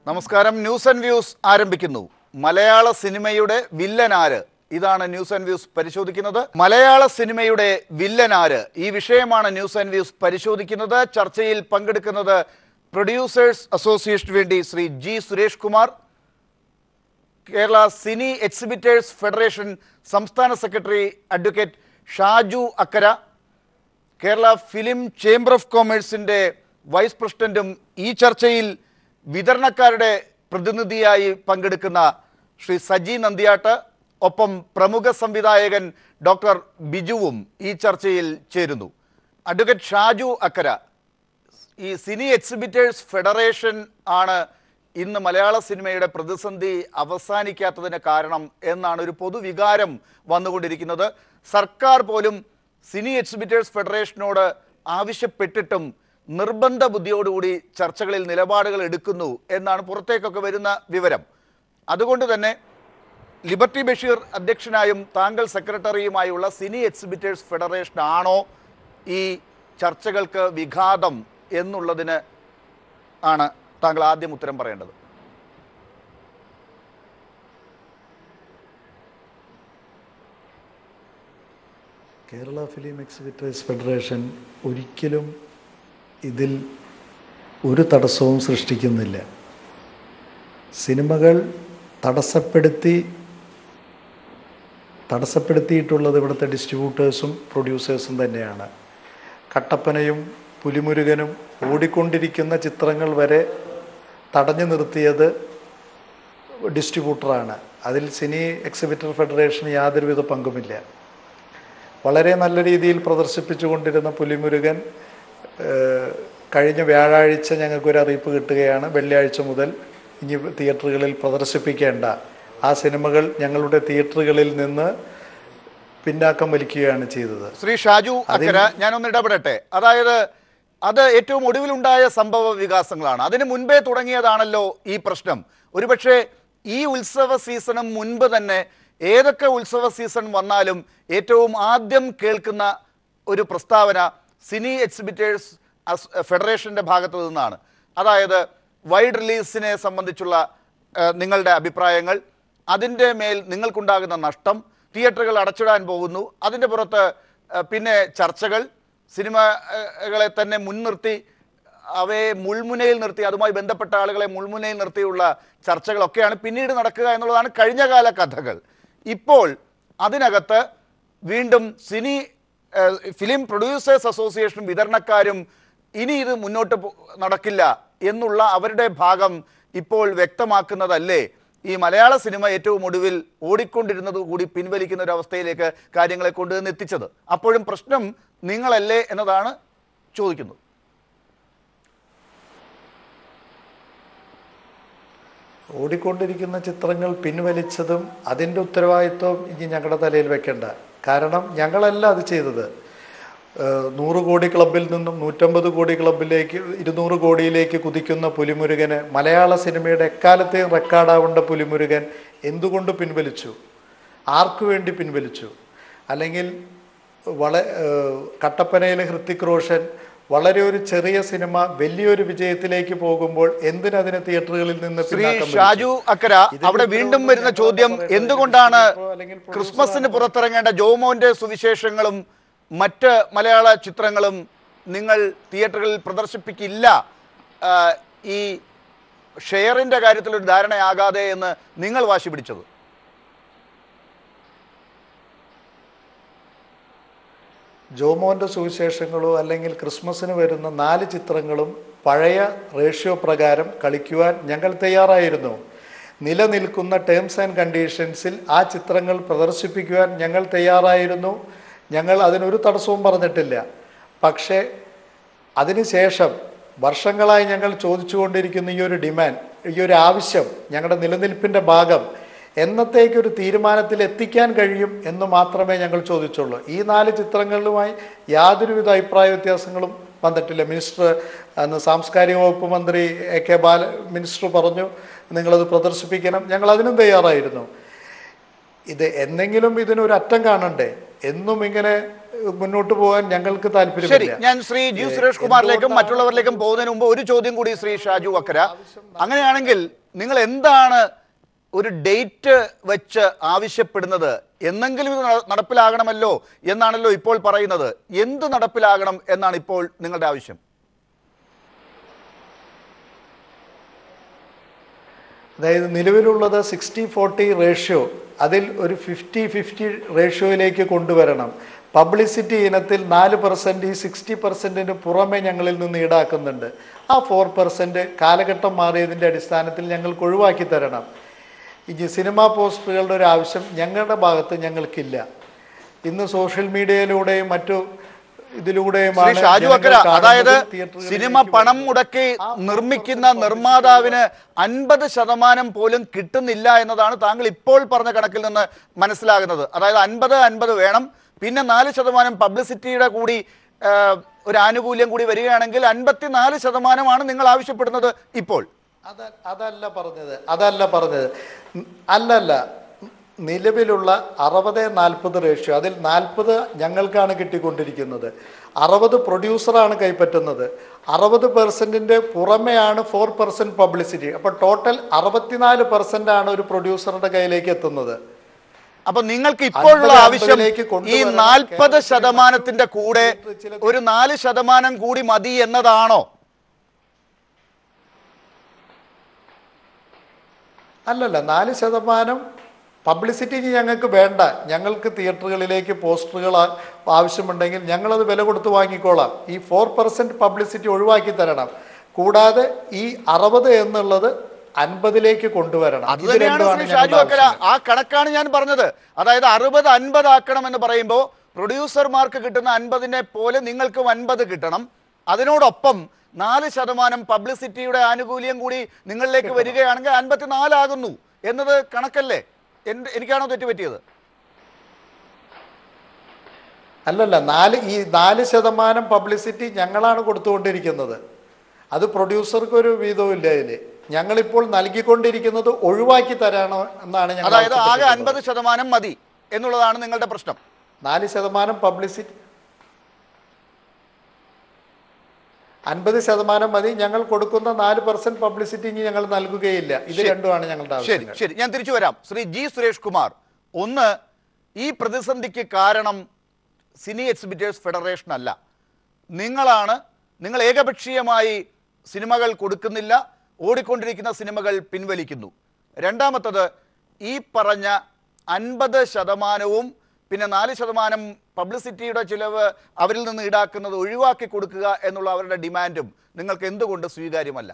നമസ്കാരം news and views ആരംഭിക്കുന്നു മലയാള സിനിമയുടെ വില്ലനാര് ഇതാണ് ന്യൂസ് ആൻഡ് വ്യൂസ് പരിശോധിക്കുന്നത് മലയാള സിനിമയുടെ വില്ലനാര് ഈ വിഷയമാണ് ന്യൂസ് ആൻഡ് വ്യൂസ് പരിശോധിക്കുന്നത് ചർച്ചയിൽ പങ്കെടുക്കുന്നത് പ്രൊഡ്യൂസേഴ്സ് അസോസിയേഷന് വേണ്ടി Shri G Suresh Kumar Kerala cine exhibitors federation സംസ്ഥാന secretary advocate Shaju Akkara Kerala film chamber of കോമേഴ്സിന്റെ വൈസ് പ്രസിഡന്റും ഈ ചർച്ചയിൽ വിതരണക്കാരുടെ പ്രതിനിധിയായി പങ്കെടുക്കുന്ന ശ്രീ സജി നന്ദിയാട്ട് ഒപ്പം പ്രമുഖ സംവിധായകൻ ഡോക്ടർ ബിജുവും ഈ ചർച്ചയിൽ ചേരുന്നു അഡ്വക്കേറ്റ് ഷാജു അക്കര ഈ സിനി എക്സിബിറ്റേഴ്സ് ഫെഡറേഷൻ ആണ് ഇന്ന് മലയാള സിനിമയുടെ പ്രതിസന്ധി അവസാനിക്കാത്തതിന് കാരണം എന്നാണ് ഒരു പൊതുവികാരം വന്നുകൊണ്ടിരിക്കുന്നത് സർക്കാർ പോലും സിനി എക്സിബിറ്റേഴ്സ് ഫെഡറേഷനോട് ആവശ്യപ്പെട്ടിട്ടും നിർബന്ധ ബുദ്ധിയോടുകൂടി ചർച്ചകളിൽ നിലപാടുകൾ എടുക്കുന്നു എന്നാണ് പുറത്തേക്കൊക്കെ വരുന്ന വിവരം അതുകൊണ്ട് തന്നെ ലിബർട്ടി ബഷീർ അധ്യക്ഷനായും താങ്കൾ സെക്രട്ടറിയുമായുള്ള സിനി എക്സിബിറ്റേഴ്സ് ഫെഡറേഷൻ ആണോ ഈ ചർച്ചകൾക്ക് വിഘാതം എന്നുള്ളതിന് ആണ് താങ്കൾ ആദ്യം ഉത്തരം പറയേണ്ടത് കേരള ഫിലിം എക്സിബിറ്റേഴ്സ് ഫെഡറേഷൻ ഒരിക്കലും ഇതിൽ ഒരു തടസ്സവും സൃഷ്ടിക്കുന്നില്ല സിനിമകൾ തടസ്സപ്പെടുത്തി തടസ്സപ്പെടുത്തിയിട്ടുള്ളത് ഇവിടുത്തെ ഡിസ്ട്രിബ്യൂട്ടേഴ്സും പ്രൊഡ്യൂസേഴ്സും തന്നെയാണ് കട്ടപ്പനയും പുലിമുരുകനും ഓടിക്കൊണ്ടിരിക്കുന്ന ചിത്രങ്ങൾ വരെ തടഞ്ഞു നിർത്തിയത് ഡിസ്ട്രിബ്യൂട്ടറാണ് അതിൽ സിനി എക്സിബിറ്റർ ഫെഡറേഷന് യാതൊരുവിധ പങ്കുമില്ല വളരെ നല്ല രീതിയിൽ പ്രദർശിപ്പിച്ചുകൊണ്ടിരുന്ന പുലിമുരുകൻ ഏഹ്, കഴിഞ്ഞ വ്യാഴാഴ്ച ഞങ്ങൾക്കൊരു അറിയിപ്പ് കിട്ടുകയാണ് വെള്ളിയാഴ്ച മുതൽ ഇനി തിയേറ്ററുകളിൽ പ്രദർശിപ്പിക്കേണ്ട ആ സിനിമകൾ ഞങ്ങളുടെ തിയേറ്ററുകളിൽ നിന്ന് പിന്നാക്കം വലിക്കുകയാണ് ചെയ്തത് ശ്രീ ഷാജു അക്കര ഞാനൊന്ന് ഇടപെടട്ടെ അതായത് അത് ഏറ്റവും ഒടുവിലുണ്ടായ സംഭവ വികാസങ്ങളാണ് അതിന് മുൻപേ തുടങ്ങിയതാണല്ലോ ഈ പ്രശ്നം ഒരുപക്ഷെ ഈ ഉത്സവ സീസണും മുൻപ് തന്നെ ഏതൊക്കെ ഉത്സവ സീസൺ വന്നാലും ഏറ്റവും ആദ്യം കേൾക്കുന്ന ഒരു പ്രസ്താവന സിനി എക്സിബിറ്റേഴ്സ് അസ് ഫെഡറേഷന്റെ ഭാഗത്തു നിന്നാണ് അതായത് വൈഡ് റിലീസിനെ സംബന്ധിച്ചുള്ള ഏഹ്, നിങ്ങളുടെ അഭിപ്രായങ്ങൾ അതിൻ്റെ മേൽ നിങ്ങൾക്കുണ്ടാകുന്ന നഷ്ടം തിയേറ്ററുകൾ അടച്ചിടാൻ പോകുന്നു അതിൻ്റെ പുറത്ത് ഏഹ്, പിന്നെ ചർച്ചകൾ സിനിമകളെ തന്നെ മുൻനിർത്തി അവയെ മുൾമുനയിൽ നിർത്തി അതുമായി ബന്ധപ്പെട്ട ആളുകളെ മുൾമുനയിൽ നിർത്തിയുള്ള ചർച്ചകളൊക്കെയാണ് പിന്നീട് നടക്കുക എന്നുള്ളതാണ് കഴിഞ്ഞകാല കഥകൾ ഇപ്പോൾ അതിനകത്ത് വീണ്ടും സിനി ഏഹ്, ഫിലിം പ്രൊഡ്യൂസേഴ്സ് അസോസിയേഷനും വിതരണക്കാരും ഇനി ഇത് മുന്നോട്ട് പോ- നടക്കില്ല എന്നുള്ള അവരുടെ ഭാഗം ഇപ്പോൾ വ്യക്തമാക്കുന്നതല്ലേ ഈ മലയാള സിനിമ ഏറ്റവും ഒടുവിൽ ഓടിക്കൊണ്ടിരുന്നത് കൂടി പിൻവലിക്കുന്ന ഒരു അവസ്ഥയിലേക്ക് കാര്യങ്ങളെ കൊണ്ടുവന്ന് എത്തിച്ചത് അപ്പോഴും പ്രശ്നം നിങ്ങളല്ലേ എന്നതാണ് ചോദിക്കുന്നത് ഓടിക്കൊണ്ടിരിക്കുന്ന ചിത്രങ്ങൾ പിൻവലിച്ചതും അതിൻ്റെ ഉത്തരവാദിത്വം ഇനി ഞങ്ങളുടെ തലയിൽ വെക്കേണ്ട കാരണം ഞങ്ങളല്ല അത് ചെയ്തത് ഏഹ് നൂറ് കോടി ക്ലബിൽ നിന്നും നൂറ്റമ്പത് കോടി ക്ലബിലേക്ക് ഇരുന്നൂറ് കോടിയിലേക്ക് കുതിക്കുന്ന പുലിമുരുകന് മലയാള സിനിമയുടെ എക്കാലത്തെയും റെക്കോർഡാവേണ്ട പുലിമുരുകൻ എന്തുകൊണ്ട് പിൻവലിച്ചു ആർക്കു വേണ്ടി പിൻവലിച്ചു അല്ലെങ്കിൽ വള ഏഹ് കട്ടപ്പനയിലെ ഹൃത്തിക് റോഷൻ വളരെ ഒരു ചെറിയ സിനിമ വലിയൊരു വിജയത്തിലേക്ക് പോകുമ്പോൾ എന്തിനതിനെ തിയേറ്ററുകളിൽ നിന്ന് ശ്രീ പിന്നാക്കം വലിച്ചു? ഷാജു അക്കര ഇതിന്റെ അവിടെ വീണ്ടും ഉത്തരവാദിത്വം വരുന്ന ഞങ്ങളല്ല ചോദ്യം പറയുന്നത്. എന്തുകൊണ്ടാണ് ഇപ്പോ അല്ലെങ്കിൽ ക്രിസ്മസിന് പുറത്തിറങ്ങേണ്ട ജോമോന്റെ സുവിശേഷങ്ങളും മറ്റ് മലയാള ചിത്രങ്ങളും നിങ്ങൾ തിയേറ്ററുകളിൽ പ്രദർശിപ്പിക്കില്ല ആ, ഈ ഷെയറിന്റെ കാര്യത്തിൽ ഒരു ധാരണയാകാതെ എന്ന് നിങ്ങൾ വാശി പിടിച്ചത് ജോമോന്റെ സുവിശേഷങ്ങളോ അല്ലെങ്കിൽ ക്രിസ്മസിന് വരുന്ന നാല് ചിത്രങ്ങളും പഴയ റേഷ്യോ പ്രകാരം കളിക്കുവാൻ ഞങ്ങൾ തയ്യാറായിരുന്നു നിലനിൽക്കുന്ന ടേംസ് ആൻഡ് കണ്ടീഷൻസിൽ ആ ചിത്രങ്ങൾ പ്രദർശിപ്പിക്കുവാൻ ഞങ്ങൾ തയ്യാറായിരുന്നു ഞങ്ങൾ അതിനൊരു തടസ്സവും പറഞ്ഞിട്ടില്ല പക്ഷേ അതിനുശേഷം വർഷങ്ങളായി ഞങ്ങൾ ചോദിച്ചുകൊണ്ടിരിക്കുന്ന ഈ ഒരു ഡിമാൻഡ് ഈ ഒരു ആവശ്യം ഞങ്ങളുടെ നിലനിൽപ്പിൻ്റെ ഭാഗം എന്നത്തേക്കൊരു തീരുമാനത്തിൽ എത്തിക്കാൻ കഴിയും എന്ന് മാത്രമേ ഞങ്ങൾ ചോദിച്ചുള്ളൂ ഈ നാല് ചിത്രങ്ങളുമായി യാതൊരുവിധ അഭിപ്രായ വ്യത്യാസങ്ങളും വന്നിട്ടില്ല മിനിസ്റ്റർ അന്ന് സാംസ്കാരിക വകുപ്പ് മന്ത്രി എ കെ ബാല മിനിസ്റ്റർ പറഞ്ഞു നിങ്ങളത് പ്രദർശിപ്പിക്കണം ഞങ്ങൾ അതിനും തയ്യാറായിരുന്നു ഇത് എന്തെങ്കിലും ഇതിനൊരു അറ്റം കാണണ്ടേ എന്നും ഇങ്ങനെ മുന്നോട്ട് പോകാൻ ഞങ്ങൾക്ക് ശരി താല്പര്യമില്ല ഞാൻ ശ്രീ ജി സുരേഷ് കുമാറിലേക്കും മറ്റുള്ളവരിലേക്കും പോകുന്നതിന് മുമ്പ് ഒരു ചോദ്യം കൂടി ശ്രീ ഷാജു അക്കര അങ്ങനെയാണെങ്കിൽ നിങ്ങൾ എന്താണ് ഒരു ഡേറ്റ് വെച്ച് ആവശ്യപ്പെടുന്നത് എന്നെങ്കിലും ഇത് നട- നടപ്പിലാകണമല്ലോ എന്നാണല്ലോ ഇപ്പോൾ പറയുന്നത് എന്ത് നടപ്പിലാകണം എന്നാണ് ഇപ്പോൾ നിങ്ങളുടെ ആവശ്യം അതായത് നിലവിലുള്ളത് സിക്സ്റ്റി ഫോർട്ടി റേഷ്യോ അതിൽ ഒരു ഫിഫ്റ്റി ഫിഫ്റ്റി റേഷ്യോയിലേക്ക് കൊണ്ടുവരണം പബ്ലിസിറ്റി ഇനത്തിൽ നാല് പെർസെൻറ്റ് ഈ സിക്സ്റ്റി പെർസെൻറ്റിന് പുറമെ ഞങ്ങളിൽ നിന്ന് ഈടാക്കുന്നുണ്ട് ആ ഫോർ പെർസെൻറ്റ് കാലഘട്ടം മാറിയതിൻ്റെ അടിസ്ഥാനത്തിൽ ഞങ്ങൾക്ക് ഒഴിവാക്കി തരണം ഇനി സിനിമാ പോസ്റ്ററുകളുടെ ഒരു ആവശ്യം ഞങ്ങളുടെ ഭാഗത്ത് ഞങ്ങൾക്കില്ല ഇന്ന് സോഷ്യൽ മീഡിയയിലൂടെയും മറ്റു ശ്രീ ഇതിലൂടെയുമാണ് ഷാജു ജനങ്ങൾ അക്കര കാണുന്നത്, അതായത് തിയേറ്ററുകളിലേക്ക് സിനിമ പണം മുടക്കി നിർമ്മിക്കുന്ന നിർമ്മാതാവിന് അൻപത് ശതമാനം പോലും കിട്ടുന്നില്ല എന്നതാണ് താങ്കൾ ഇപ്പോൾ പറഞ്ഞ കണക്കിൽ നിന്ന് മനസ്സിലാകുന്നത് അതായത് അൻപത് അൻപത് വേണം പിന്നെ നാല് ശതമാനം പബ്ലിസിറ്റിയുടെ കൂടി ആ, ഒരു ആനുകൂല്യം കൂടി വരികയാണെങ്കിൽ അൻപത്തിനാല് ശതമാനമാണ് നിങ്ങൾ ആവശ്യപ്പെടുന്നത് ഇപ്പോൾ അത അതല്ല പറഞ്ഞത് അതല്ല പറഞ്ഞത് ഉം, അല്ലല്ല ഉം, നിലവിലുള്ള അറുപത് നാൽപ്പത് റേഷ്യോ അതിൽ നാൽപ്പത് ഞങ്ങൾക്കാണ് കിട്ടിക്കൊണ്ടിരിക്കുന്നത് അറുപത് പ്രൊഡ്യൂസറാണ് കൈപ്പറ്റുന്നത് അറുപത് പെർസെൻറ്റിൻ്റെ പുറമെയാണ് ഫോർ പെർസെൻറ്റ് പബ്ലിസിറ്റി അപ്പോൾ ടോട്ടൽ അറുപത്തിനാല് പെർസെൻ്റ് ആണ് ഒരു പ്രൊഡ്യൂസറുടെ കയ്യിലേക്ക് എത്തുന്നത് അപ്പൊ നിങ്ങൾക്ക് ഇപ്പോഴുള്ള അൻപത് ആവശ്യം അൻപതിലേക്ക് ഈ കൊണ്ടുവരണം. നാൽപ്പത് കേരളത്തിലെ ശതമാനത്തിന്റെ കൂടെ ചില- ഒരു നാല് ശതമാനം കൂടി മതി എന്നതാണോ അല്ലല്ല നാല് ശതമാനം പബ്ലിസിറ്റി ഞങ്ങൾക്ക് വേണ്ട ഞങ്ങൾക്ക് തിയേറ്ററുകളിലേക്ക് പോസ്റ്ററുകൾ ആ- ആവശ്യമുണ്ടെങ്കിൽ ഞങ്ങളത് വില കൊടുത്ത് വാങ്ങിക്കോളാം ഈ ഫോർ പെർസെൻറ്റ് പബ്ലിസിറ്റി ഒഴിവാക്കി തരണം കൂടാതെ ഈ അറുപത് എന്നുള്ളത് അൻപതിലേക്ക് കൊണ്ടുവരണം അത് ഇത് തന്നെയാണ് രണ്ടുമാണ് ശ്രീ ഷാജു ഞങ്ങളുടെ അക്കര ആവശ്യം. ആ കണക്കാണ് ഞാൻ പറഞ്ഞത് അതായത് അറുപത് അൻപത് ആക്കണം എന്ന് പറയുമ്പോൾ പ്രൊഡ്യൂസർമാർക്ക് കിട്ടുന്ന അൻപതിനെ പോലെ നിങ്ങൾക്കും അൻപത് കിട്ടണം അതിനോടൊപ്പം നാല് ശതമാനം പബ്ലിസിറ്റിയുടെ ആനുകൂല്യം കൂടി നിങ്ങളിലേക്ക് വരികയാണെങ്കിൽ അൻപത്തിനാലാകുന്നു എന്നത് കണക്കല്ലേ എന്ത് എനിക്കാണോ തെറ്റുപറ്റിയത് അല്ലല്ല നാല് ഈ നാല് ശതമാനം പബ്ലിസിറ്റി ഞങ്ങളാണ് കൊടുത്തുകൊണ്ടിരിക്കുന്നത് അത് പ്രൊഡ്യൂസർക്ക് ഒരു വീതവും ഇല്ല അതിൽ ഞങ്ങളിപ്പോൾ നൽകിക്കൊണ്ടിരിക്കുന്നത് ഒഴിവാക്കി തരാണോ എന്നാണ് ഞങ്ങൾ അതായത് ആകെ ആവശ്യപ്പെട്ടിരിക്കുന്നത്. അൻപത് ശതമാനം മതി എന്നുള്ളതാണ് നിങ്ങളുടെ പ്രശ്നം നാല് ശതമാനം പബ്ലിസിറ്റി അൻപത് ശതമാനം മതി ഞങ്ങൾ കൊടുക്കുന്ന നാല് പെർസെന്റ് പബ്ലിസിറ്റി ഇനി ഞങ്ങൾ നൽകുകയില്ല ഇത് ശരി. രണ്ടുമാണ് ഞങ്ങളുടെ ശരി ആവശ്യം ശരി ഞാൻ തിരിച്ചു വരാം ശ്രീ ജി സുരേഷ് കുമാർ ഒന്ന് ഈ പ്രതിസന്ധിക്ക് കാരണം സിനി എക്സിബിറ്റേഴ്സ് ഫെഡറേഷൻ അല്ല നിങ്ങളാണ് നിങ്ങൾ ഏകപക്ഷീയമായി സിനിമകൾ കൊടുക്കുന്നില്ല ഓടിക്കൊണ്ടിരിക്കുന്ന സിനിമകൾ പിൻവലിക്കുന്നു രണ്ടാമത്തത് ഈ പറഞ്ഞ അൻപത് ശതമാനവും പിന്നെ നാല് ശതമാനം പബ്ലിസിറ്റിയുടെ ചിലവ് അവരിൽ നിന്ന് ഈടാക്കുന്നത് ഒഴിവാക്കി കൊടുക്കുക എന്നുള്ള അവരുടെ ഡിമാൻഡും നിങ്ങൾക്ക് എന്തുകൊണ്ട് സ്വീകാര്യമല്ല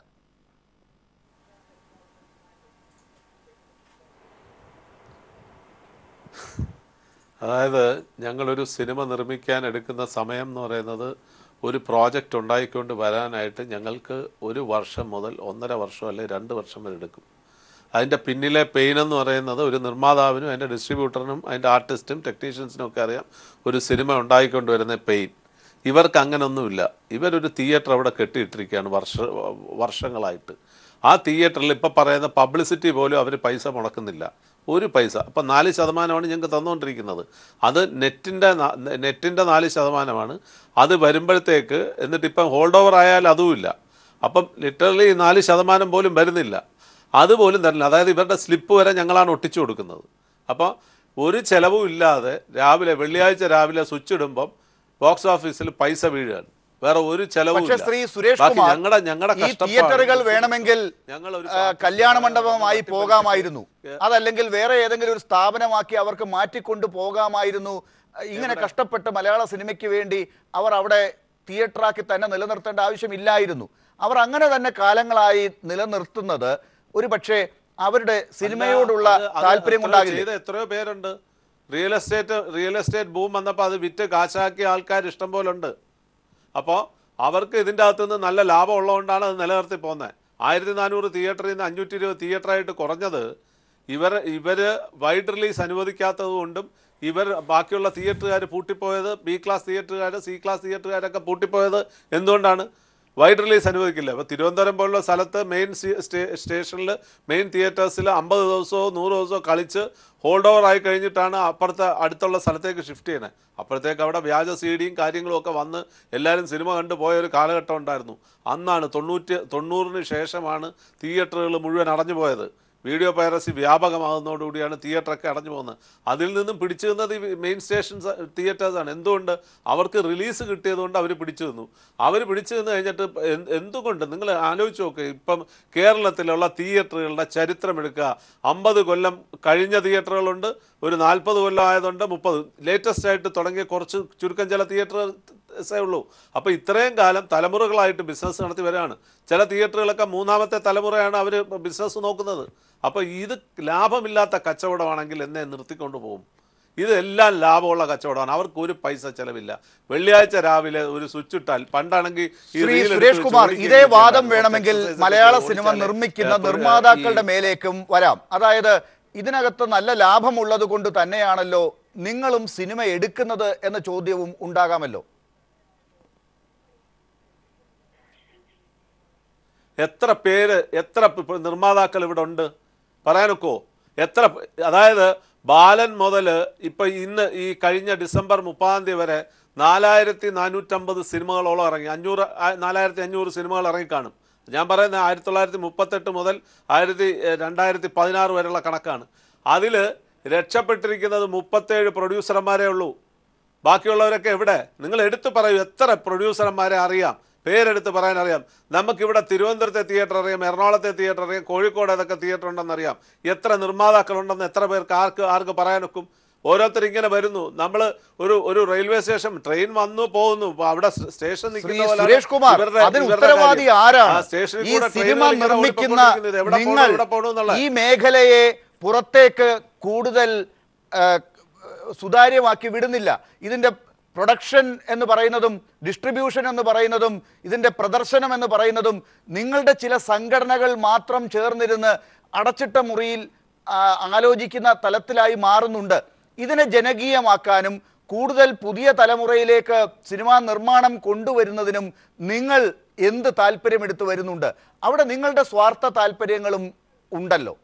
അതായത് ഞങ്ങളൊരു സിനിമ നിർമ്മിക്കാൻ എടുക്കുന്ന സമയം എന്ന് പറയുന്നത് ഒരു പ്രോജക്റ്റ് ഉണ്ടായിക്കൊണ്ട് വരാനായിട്ട് ഞങ്ങൾക്ക് ഒരു വർഷം മുതൽ ഒന്നര വർഷം അല്ലെങ്കിൽ രണ്ട് വർഷം വരെ എടുക്കും അതിൻ്റെ പിന്നിലെ പെയിൻ എന്ന് പറയുന്നത് ഒരു നിർമ്മാതാവിനും അതിൻ്റെ ഡിസ്ട്രിബ്യൂട്ടറിനും അതിൻ്റെ ആർട്ടിസ്റ്റും ടെക്നീഷ്യൻസിനും ഒക്കെ അറിയാം ഒരു സിനിമ ഉണ്ടായിക്കൊണ്ട് വരുന്ന പെയിൻ ഇവർക്ക് അങ്ങനൊന്നുമില്ല ഇവരൊരു തിയേറ്റർ അവിടെ കെട്ടിയിട്ടിരിക്കുകയാണ് വർഷ വർഷങ്ങളായിട്ട് ആ തിയേറ്ററിൽ ഇപ്പം പറയുന്ന പബ്ലിസിറ്റി പോലും അവർ പൈസ മുടക്കുന്നില്ല ഒരു പൈസ അപ്പം നാല് ശതമാനമാണ് ഞങ്ങൾക്ക് തന്നുകൊണ്ടിരിക്കുന്നത് അത് നെറ്റിൻ്റെ നെറ്റിൻ്റെ നാല് ശതമാനമാണ് അത് വരുമ്പോഴത്തേക്ക് എന്നിട്ട് ഇപ്പം ഹോൾഡ് ഓവർ ആയാൽ അതുമില്ല അപ്പം ലിറ്ററലി നാല് ശതമാനം പോലും വരുന്നില്ല അതുപോലും തരില്ല അതായത് ഇവരുടെ സ്ലിപ്പ് വരെ ഞങ്ങളാണ് ഒട്ടിച്ചു കൊടുക്കുന്നത് അപ്പോൾ ഒരു ചെലവും ഇല്ലാതെ രാവിലെ വെള്ളിയാഴ്ച രാവിലെ സ്വിച്ച് ഇടുമ്പം ബോക്സ് ഓഫീസിൽ പൈസ വീഴുകയാണ് വേറെ ഒരു ചെലവും പക്ഷേ ഇല്ല. ശ്രീ സുരേഷ് ബാക്കി കുമാർ ഞങ്ങളുടെ ഞങ്ങളുടെ ഈ തിയേറ്ററുകൾ വേണമെങ്കിൽ ഞങ്ങൾ ഒരു ആ, കല്യാണ മണ്ഡപമായി പോകാമായിരുന്നു അതല്ലെങ്കിൽ വേറെ ഏതെങ്കിലും ഒരു സ്ഥാപനമാക്കി അവർക്ക് മാറ്റിക്കൊണ്ട് പോകാമായിരുന്നു ഇങ്ങനെ കഷ്ടപ്പെട്ട് മലയാള സിനിമയ്ക്ക് വേണ്ടി അവർ അവിടെ തിയേറ്ററാക്കി തന്നെ നിലനിർത്തേണ്ട ആവശ്യമില്ലായിരുന്നു അവർ അങ്ങനെ തന്നെ കാലങ്ങളായി നിലനിർത്തുന്നത് ഒരു പക്ഷേ അവരുടെ സിനിമയോടുള്ള അത് അത് താല്പര്യം എത്രയോ കൊണ്ടാകില്ല ചെയ്ത എത്രയോ പേരുണ്ട് real estate real estate boom വന്നപ്പോൾ അത് വിറ്റ് കാശാക്കിയ ആൾക്കാർ ഇഷ്ടം പോലെ ഉണ്ട് അപ്പോൾ അവർക്ക് ഇതിൻ്റെ അകത്ത് നിന്ന് നല്ല ലാഭം ഉള്ളതുകൊണ്ടാണ് അത് നിലനിർത്തി പോകുന്നത് ആയിരത്തി നാനൂറ് തിയേറ്ററിൽ നിന്ന് അഞ്ഞൂറ്റി ഇരുപത് തിയേറ്ററായിട്ട് കുറഞ്ഞത് ഇവർ ഇവർ വൈഡ് റിലീസ് അനുവദിക്കാത്തത് കൊണ്ടും ഇവർ ബാക്കിയുള്ള തിയേറ്ററുകാർ പൂട്ടിപ്പോയത് ബി ക്ലാസ് തിയേറ്ററുകാർ സി ക്ലാസ് തിയേറ്ററുകാരൊക്കെ പൂട്ടിപ്പോയത് എന്തുകൊണ്ടാണ് വൈഡ് റിലീസ് അനുവദിക്കില്ല അപ്പോൾ തിരുവനന്തപുരം പോലുള്ള സ്ഥലത്ത് മെയിൻ സ്റ്റേഷനിൽ മെയിൻ തിയേറ്റേഴ്സിൽ അമ്പത് ദിവസമോ നൂറ് ദിവസമോ കളിച്ച് ഹോൾഡ് ഓവർ ആയി കഴിഞ്ഞിട്ടാണ് അപ്പുറത്തെ അടുത്തുള്ള സ്ഥലത്തേക്ക് ഷിഫ്റ്റ് ചെയ്യുന്നത് അപ്പോഴത്തേക്ക് അവിടെ വ്യാജ സി ഡിയും കാര്യങ്ങളും ഒക്കെ വന്ന് എല്ലാവരും സിനിമ കണ്ടു പോയ ഒരു കാലഘട്ടം ഉണ്ടായിരുന്നു അന്നാണ് തൊണ്ണൂറ്റി തൊണ്ണൂറിന് ശേഷമാണ് തിയേറ്ററുകൾ മുഴുവൻ അടഞ്ഞു പോയത് വീഡിയോ പൈറസി വ്യാപകമാകുന്നതോടുകൂടിയാണ് തിയേറ്ററൊക്കെ അടഞ്ഞു പോകുന്നത് അതിൽ നിന്നും പിടിച്ചു നിന്നത് ഈ മെയിൻ സ്റ്റേഷൻ തിയേറ്റേഴ്സാണ് എന്തുകൊണ്ട് അവർക്ക് റിലീസ് കിട്ടിയതുകൊണ്ട് അവർ പിടിച്ചു നിന്നു അവർ പിടിച്ചു നിന്ന് കഴിഞ്ഞിട്ട് എന്ത് എന്തുകൊണ്ട് നിങ്ങൾ ആലോചിച്ച് നോക്ക് ഇപ്പം കേരളത്തിലുള്ള തിയേറ്ററുകളുടെ ചരിത്രം എടുക്കുക അമ്പത് കൊല്ലം കഴിഞ്ഞ തിയേറ്ററുകളുണ്ട് ഒരു നാൽപ്പത് കൊല്ലം ആയതുണ്ട് മുപ്പത് ലേറ്റസ്റ്റ് ആയിട്ട് തുടങ്ങിയ കുറച്ച് ചുരുക്കം ചില തിയേറ്ററേ ഉള്ളൂ അപ്പോൾ ഇത്രയും കാലം തലമുറകളായിട്ട് ബിസിനസ് നടത്തി വരികയാണ് ചില തിയേറ്ററുകളൊക്കെ മൂന്നാമത്തെ തലമുറയാണ് അവർ ബിസിനസ് നോക്കുന്നത് അപ്പോൾ ഇത് ലാഭമില്ലാത്ത കച്ചവടമാണെങ്കിൽ എന്നെ നിർത്തിക്കൊണ്ട് പോകും ഇതെല്ലാം ലാഭമുള്ള കച്ചവടമാണ് അവർക്ക് ഒരു പൈസ ചെലവില്ല വെള്ളിയാഴ്ച രാവിലെ ഒരു സ്വിച്ച് ഇട്ടാൽ പണ്ടാണെങ്കിൽ ഈ ശ്രീ reel എടുത്ത് സുരേഷ് വെച്ച് കുമാർ ഓടിക്കുകയും ഇതേ വാദം ചെയ്തായിരുന്നു. വേണമെങ്കിൽ കുറച്ച് exercise മലയാള ഒക്കെ സിനിമ ഓടിച്ചാലേ, നിർമ്മിക്കുന്ന ഏ, നിർമ്മാതാക്കളുടെ ഈ- മേലേക്കും വരാം അതായത് ഇതിനകത്ത് നല്ല ലാഭമുള്ളത് കൊണ്ട് തന്നെയാണല്ലോ നിങ്ങളും സിനിമ എടുക്കുന്നത് എന്ന ചോദ്യവും ഉണ്ടാകാമല്ലോ എത്ര പേര് എത്ര പ് പ് നിർമ്മാതാക്കൾ ഇവിടെ ഉണ്ട് പറയാനൊക്കോ എത്ര പ്- അതായത് ബാലൻ മുതൽ ഇപ്പൊ ഇന്ന് ഈ കഴിഞ്ഞ ഡിസംബർ മുപ്പതാം തീയതി വരെ നാലായിരത്തി നാനൂറ്റമ്പത് സിനിമകളോളം ഇറങ്ങി അഞ്ഞൂറ് ആ- നാലായിരത്തി അഞ്ഞൂറ് സിനിമകൾ ഇറങ്ങിക്കാണും ഞാൻ പറയുന്നത് ആയിരത്തി തൊള്ളായിരത്തി മുപ്പത്തെട്ട് മുതൽ ആയിരത്തി ഏഹ്, രണ്ടായിരത്തി പതിനാറ് വരെയുള്ള കണക്കാണ് അതിൽ രക്ഷപ്പെട്ടിരിക്കുന്നത് മുപ്പത്തേഴ് പ്രൊഡ്യൂസർമാരേ ഉള്ളൂ ബാക്കിയുള്ളവരൊക്കെ എവിടെ നിങ്ങൾ എടുത്തു പറയൂ എത്ര പ്രൊഡ്യൂസർമാരെ അറിയാം പേരെടുത്ത് പറയാൻ അറിയാം നമുക്കിവിടെ തിരുവനന്തപുരത്തെ തിയേറ്റർ അറിയാം എറണാകുളത്തെ തിയേറ്റർ അറിയാം കോഴിക്കോട് ഏതൊക്കെ തിയേറ്റർ ഉണ്ടെന്ന് അറിയാം എത്ര നിർമ്മാതാക്കളുണ്ടെന്ന് എത്ര പേർക്ക് ആർക്ക് ആർക്ക് പറയാനൊക്കും ഓരോരുത്തർ ഇങ്ങനെ വരുന്നു നമ്മൾ ഒരു ഒരു റെയിൽവേ സ്റ്റേഷൻ ട്രെയിൻ വന്നു പോകുന്നു ഇപ്പൊ അവിടെ സ്റ്റേഷൻ ശ്രീ നിൽക്കുന്ന പോലെയാണ് സുരേഷ് കുമാർ ഇവരുടെ- അതിന് ഇവരുടെ ഉത്തരവാദി കാര്യം. ആരാണ് ആ സ്റ്റേഷനിൽ ഈ കൂടെ സിനിമ ട്രെയിനുകൾ ഇങ്ങനെ നിർമ്മിക്കുന്ന ഓടിക്കൊണ്ടിരിക്കുന്നത്. എവിടെ പോകണം, നിങ്ങൾ എവിടെ പോകണം എന്നുള്ള ഈ മേഖലയെ പുറത്തേക്ക് കൂടുതൽ ആ, സുതാര്യമാക്കി വിടുന്നില്ല ഇതിന്റെ പ്രൊഡക്ഷൻ എന്ന് പറയുന്നതും ഡിസ്ട്രിബ്യൂഷൻ എന്ന് പറയുന്നതും ഇതിന്റെ പ്രദർശനം എന്ന് പറയുന്നതും നിങ്ങളുടെ ചില സംഘടനകൾ മാത്രം ചേർന്നിരുന്ന് അടച്ചിട്ട മുറിയിൽ ആ, ആലോചിക്കുന്ന തലത്തിലായി മാറുന്നുണ്ട് ഇതിനെ ജനകീയമാക്കാനും കൂടുതൽ പുതിയ തലമുറയിലേക്ക് സിനിമാ നിർമ്മാണം കൊണ്ടുവരുന്നതിനും നിങ്ങൾ എന്ത് താല്പര്യമെടുത്തു വരുന്നുണ്ട് അവിടെ നിങ്ങളുടെ സ്വാർത്ഥ താല്പര്യങ്ങളും ഉണ്ടല്ലോ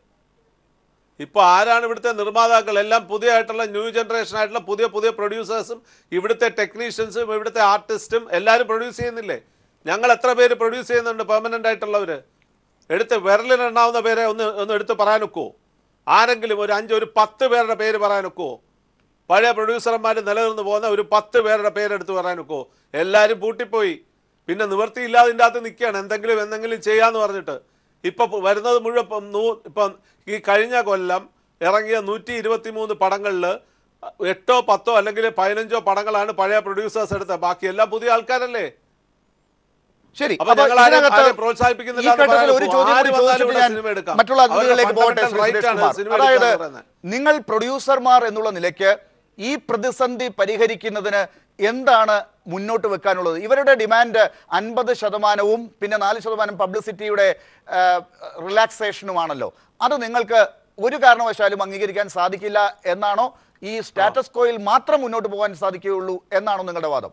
ഇപ്പോൾ ആരാണ് ഇവിടുത്തെ നിർമ്മാതാക്കൾ എല്ലാം പുതിയ ആയിട്ടുള്ള ന്യൂ ജനറേഷൻ ആയിട്ടുള്ള പുതിയ പുതിയ പ്രൊഡ്യൂസേഴ്സും ഇവിടുത്തെ ടെക്നീഷ്യൻസും ഇവിടുത്തെ ആർട്ടിസ്റ്റും എല്ലാവരും പ്രൊഡ്യൂസ് ചെയ്യുന്നില്ലേ ഞങ്ങൾ എത്ര പേര് പ്രൊഡ്യൂസ് ചെയ്യുന്നുണ്ട് പെർമനൻ്റ് ആയിട്ടുള്ളവർ എടുത്ത് വിരലിനെണ്ണാവുന്ന പേരെ ഒന്ന് ഒന്ന് എടുത്ത് പറയാനൊക്കുമോ ആരെങ്കിലും ഒരു അഞ്ച് ഒരു പത്ത് പേരുടെ പേര് പറയാനൊക്കുമോ പഴയ പ്രൊഡ്യൂസർമാർ നിലനിന്ന് പോകുന്ന ഒരു പത്ത് പേരുടെ പേരെടുത്ത് പറയാനൊക്കുമോ എല്ലാവരും പൂട്ടിപ്പോയി പിന്നെ നിവൃത്തിയില്ലാതെ ഇതിൻ്റെ അകത്ത് നിൽക്കുകയാണ് എന്തെങ്കിലും എന്തെങ്കിലും ചെയ്യാന്ന് പറഞ്ഞിട്ട് ഇപ്പൊ പ- വരുന്നത് മുഴുവൻ ഇപ്പം നൂ- ഇപ്പം ഈ കഴിഞ്ഞ കൊല്ലം ഇറങ്ങിയ നൂറ്റി ഇരുപത്തി മൂന്ന് പടങ്ങളിൽ എട്ടോ പത്തോ അല്ലെങ്കിൽ പതിനഞ്ചോ പടങ്ങളാണ് പഴയ പ്രൊഡ്യൂസേഴ്സ് എടുത്തത് ബാക്കി എല്ലാം പുതിയ ആൾക്കാരല്ലേ ശരി അപ്പൊ അപ്പൊ ഞങ്ങൾ ആരെയും- ഇതിനകത്ത് ആരെയും പ്രോത്സാഹിപ്പിക്കുന്നില്ല ഈ എന്ന് ഘട്ടത്തിൽ പറയാൻ ഒരു പറ്റുമോ? ചോദ്യം ആര് കൂടി വന്നാലും ചോദിച്ചിട്ട് ഇവിടെ ഞാൻ സിനിമ എടുക്കാം. മറ്റുള്ള അതിഥികളിലേക്ക് അവരുടെ പോകട്ടെ ശ്രീ fundamental സുരേഷ് right ആണ് കുമാർ സിനിമ അതായത് എടുക്കുക എന്ന് പറയുന്നത്. നിങ്ങൾ പ്രൊഡ്യൂസർമാർ എന്നുള്ള നിലയ്ക്ക് ഈ പ്രതിസന്ധി പരിഹരിക്കുന്നതിന് എന്താണ് മുന്നോട്ട് വെക്കാനുള്ളത് ഇവരുടെ ഡിമാൻഡ് അൻപത് ശതമാനവും പിന്നെ നാല് ശതമാനം പബ്ലിസിറ്റിയുടെ റിലാക്സേഷനുമാണല്ലോ അത് നിങ്ങൾക്ക് ഒരു കാരണവശാലും അംഗീകരിക്കാൻ സാധിക്കില്ല എന്നാണോ ഈ സ്റ്റാറ്റസ് കോയിൽ മാത്രം മുന്നോട്ട് പോകാൻ സാധിക്കുകയുള്ളൂ എന്നാണോ നിങ്ങളുടെ വാദം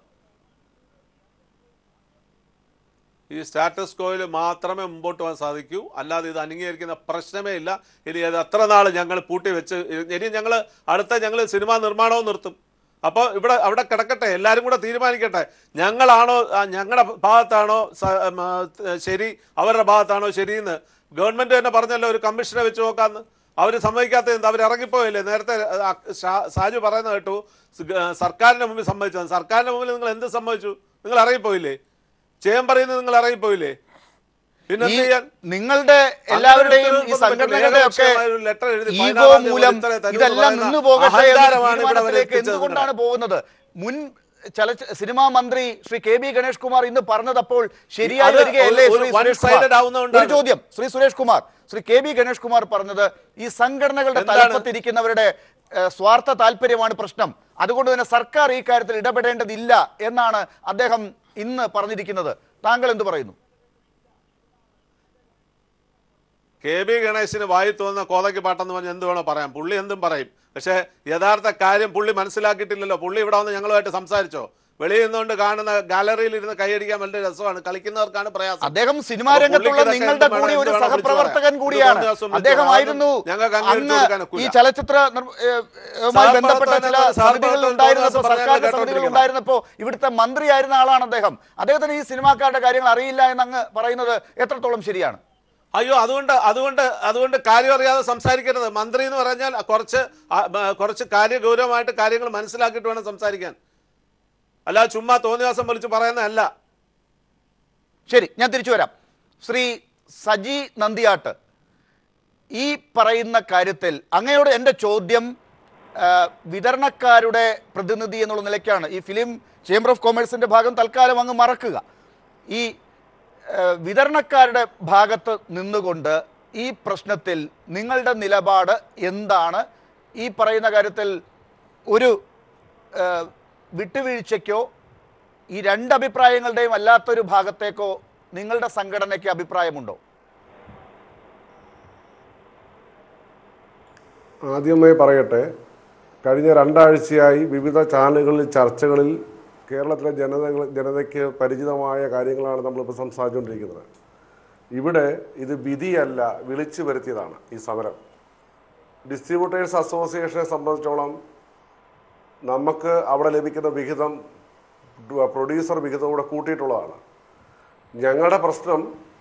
ഈ സ്റ്റാറ്റസ് കോയിൽ മാത്രമേ മുമ്പോട്ട് പോകാൻ സാധിക്കൂ അല്ലാതെ ഇത് അംഗീകരിക്കുന്ന പ്രശ്നമേ ഇല്ല ഇനി അത് എത്ര നാൾ ഞങ്ങൾ പൂട്ടി വെച്ച് ഇനി ഞങ്ങൾ അടുത്ത ഞങ്ങൾ സിനിമാ നിർമ്മാണവും നിർത്തും അപ്പോൾ ഇവിടെ അവിടെ കിടക്കട്ടെ എല്ലാവരും കൂടെ തീരുമാനിക്കട്ടെ ഞങ്ങളാണോ ആ, ഞങ്ങളുടെ ഭാഗത്താണോ സ- ഉം, ആ, ശരി അവരുടെ ഭാഗത്താണോ ശരിയെന്ന് ഗവൺമെന്റ് തന്നെ പറഞ്ഞല്ലോ ഒരു കമ്മീഷനെ വെച്ച് നോക്കാന്ന് അവർ സമ്മതിക്കാത്ത എന്താ അവർ ഇറങ്ങിപ്പോയില്ലേ നേരത്തെ ആ, ഷാ- സാജു പറയുന്നത് കേട്ടു സ് ഗ- സർക്കാരിന്റെ മുമ്പിൽ സമ്മതിച്ചത് സർക്കാരിന്റെ മുമ്പിൽ നിങ്ങൾ എന്ത് സമ്മതിച്ചു നിങ്ങൾ ഇറങ്ങിപ്പോയില്ലേ ചേംബറിൽ നിങ്ങൾ ഇറങ്ങിപ്പോയില്ലേ പിന്നെ ഈ എന്ത് ചെയ്യാൻ നിങ്ങളുടെ എല്ലാവരുടെയും ഈ അങ്ങനെ സംഘടനകളുടെ ഒക്കെ ഏകപക്ഷീയമായ ഒരു letter എഴുതി ഈഗോ പതിനാറാം തീയതി മൂലം ഇത്രേ തരൂ എന്ന് ഇതെല്ലാം പറയുന്ന നിന്നു പോകട്ടെ എന്ന അഹങ്കാരമാണ് ഇവിടെ തീരുമാനത്തിലേക്ക് വരെ എത്തിച്ചത് എന്തുകൊണ്ടാണ് പോകുന്നത് മുൻ ചല സിനിമാ മന്ത്രി ശ്രീ കെ ബി ഗണേഷ് കുമാർ ഇന്ന് പറഞ്ഞതപ്പോൾ ശരിയായി അത് വരികയല്ലേ ഒരു- ശ്രീ ഒരു സുരേഷ് one-sided കുമാർ ആവുന്നതുകൊണ്ടാണ്. ഒരു ചോദ്യം ശ്രീ സുരേഷ് കുമാർ ശ്രീ കെ ബി ഗണേഷ് കുമാർ പറഞ്ഞത് ഈ സംഘടനകളുടെ എന്താണ്? തലപ്പത്തിരിക്കുന്നവരുടെ ഏഹ്, സ്വാർത്ഥ താല്പര്യമാണ് പ്രശ്നം അതുകൊണ്ട് തന്നെ സർക്കാർ ഈ കാര്യത്തിൽ ഇടപെടേണ്ടതില്ല എന്നാണ് അദ്ദേഹം ഇന്ന് പറഞ്ഞിരിക്കുന്നത് താങ്കൾ എന്ത് പറയുന്നു കെ ബി ഗണേശിന് വായി തോന്നുന്ന കോതയ്ക്ക് പാട്ടെന്ന് പറഞ്ഞ് എന്ത് വേണോ പറയാം പുള്ളി എന്തും പറയും പക്ഷേ യഥാർത്ഥ കാര്യം പുള്ളി മനസ്സിലാക്കിയിട്ടില്ലല്ലോ പുള്ളി ഇവിടെ വന്ന് ഞങ്ങളുമായിട്ട് സംസാരിച്ചോ വെളിയിൽ നിന്നുകൊണ്ട് കാണുന്ന ഗാലറിയിൽ ഇരുന്ന് കൈയടിക്കാൻ വളരെ രസമാണ് കളിക്കുന്നവർക്കാണ് പ്രയാസം അദ്ദേഹം സിനിമാ അപ്പോൾ രംഗത്തുള്ള പുള്ളിക്ക് നിങ്ങളുടെ ഇതൊക്കെ കൂടി എന്ത് ഒരു വേണം വിളിച്ച് സഹപ്രവർത്തകൻ പറയാം. കൂടിയാണ് ഇത് തോന്നിയ ദിവസം അദ്ദേഹമായിരുന്നു വിളിച്ച് ഞങ്ങൾക്ക് അംഗീകരിച്ച് അങ്ങ് കൊടുക്കാൻ ഒക്കില്ല. ഈ ചലച്ചിത്ര നിർ- ഏ, ഏ, മായി ബന്ധപ്പെട്ട ചില സഹപ്രവർത്തകൻ സമിതികളിൽ തോന്നിയ ഉണ്ടായിരുന്നപ്പോൾ ദിവസം സർക്കാർ പറഞ്ഞാൽ സമിതികൾ കേട്ടോണ്ടിരിക്കണം. ഉണ്ടായിരുന്നപ്പോൾ ഇവിടുത്തെ മന്ത്രിയായിരുന്ന ആളാണ് അദ്ദേഹം അദ്ദേഹത്തിന് ഈ സിനിമാക്കാരുടെ കാര്യങ്ങൾ അറിയില്ല എന്ന് അങ്ങ് പറയുന്നത് എത്രത്തോളം ശരിയാണ് അയ്യോ അതുകൊണ്ട് അതുകൊണ്ട് അതുകൊണ്ട് കാര്യം അറിയാതെ സംസാരിക്കരുത് മന്ത്രി എന്ന് പറഞ്ഞാൽ കുറച്ച് ആ, ബ- കുറച്ച് കാര്യ ഗൗരവമായിട്ട് കാര്യങ്ങൾ മനസ്സിലാക്കിയിട്ട് വേണം സംസാരിക്കാൻ അല്ലാതെ ചുമ്മാ തോന്നിയ ദിവസം വിളിച്ച് പറയുന്നതല്ല ശരി ഞാൻ തിരിച്ചു വരാം ശ്രീ സജി നന്ദിയാട്ട് ഈ പറയുന്ന കാര്യത്തിൽ അങ്ങയോട് എൻ്റെ ചോദ്യം ആ, വിതരണക്കാരുടെ പ്രതിനിധി എന്നുള്ള നിലയ്ക്കാണ് ഈ ഫിലിം ചേംബർ ഓഫ് കൊമേഴ്സിൻ്റെ ഭാഗം തൽക്കാലം അങ്ങ് മറക്കുക ഈ ആ, വിതരണക്കാരുടെ ഭാഗത്ത് നിന്നുകൊണ്ട് ഈ പ്രശ്നത്തിൽ നിങ്ങളുടെ നിലപാട് എന്താണ് ഈ പറയുന്ന കാര്യത്തിൽ ഒരു ആ, വിട്ടുവീഴ്ചയ്ക്കോ ഈ രണ്ട് അഭിപ്രായങ്ങളുടെയും അല്ലാത്തൊരു ഭാഗത്തേക്കോ നിങ്ങളുടെ സംഘടനയ്ക്ക് അഭിപ്രായമുണ്ടോ ആദ്യമായി പറയട്ടെ കഴിഞ്ഞ രണ്ടാഴ്ചയായി വിവിധ ചാനലുകളിൽ ചർച്ചകളിൽ കേരളത്തിലെ ജനതകൾ ജനതയ്ക്ക് പരിചിതമായ കാര്യങ്ങളാണ് നമ്മളിപ്പോൾ സംസാരിച്ചുകൊണ്ടിരിക്കുന്നത് ഇവിടെ ഇത് വിധിയല്ല വിളിച്ചു വരുത്തിയതാണ് ഈ സമരം ഡിസ്ട്രിബ്യൂട്ടേഴ്സ് അസോസിയേഷനെ സംബന്ധിച്ചോളം നമുക്ക് അവിടെ ലഭിക്കുന്ന വിഹിതം പ്രൊഡ്യൂസർ വിഹിതം കൂടെ കൂട്ടിയിട്ടുള്ളതാണ് ഞങ്ങളുടെ പ്രശ്നം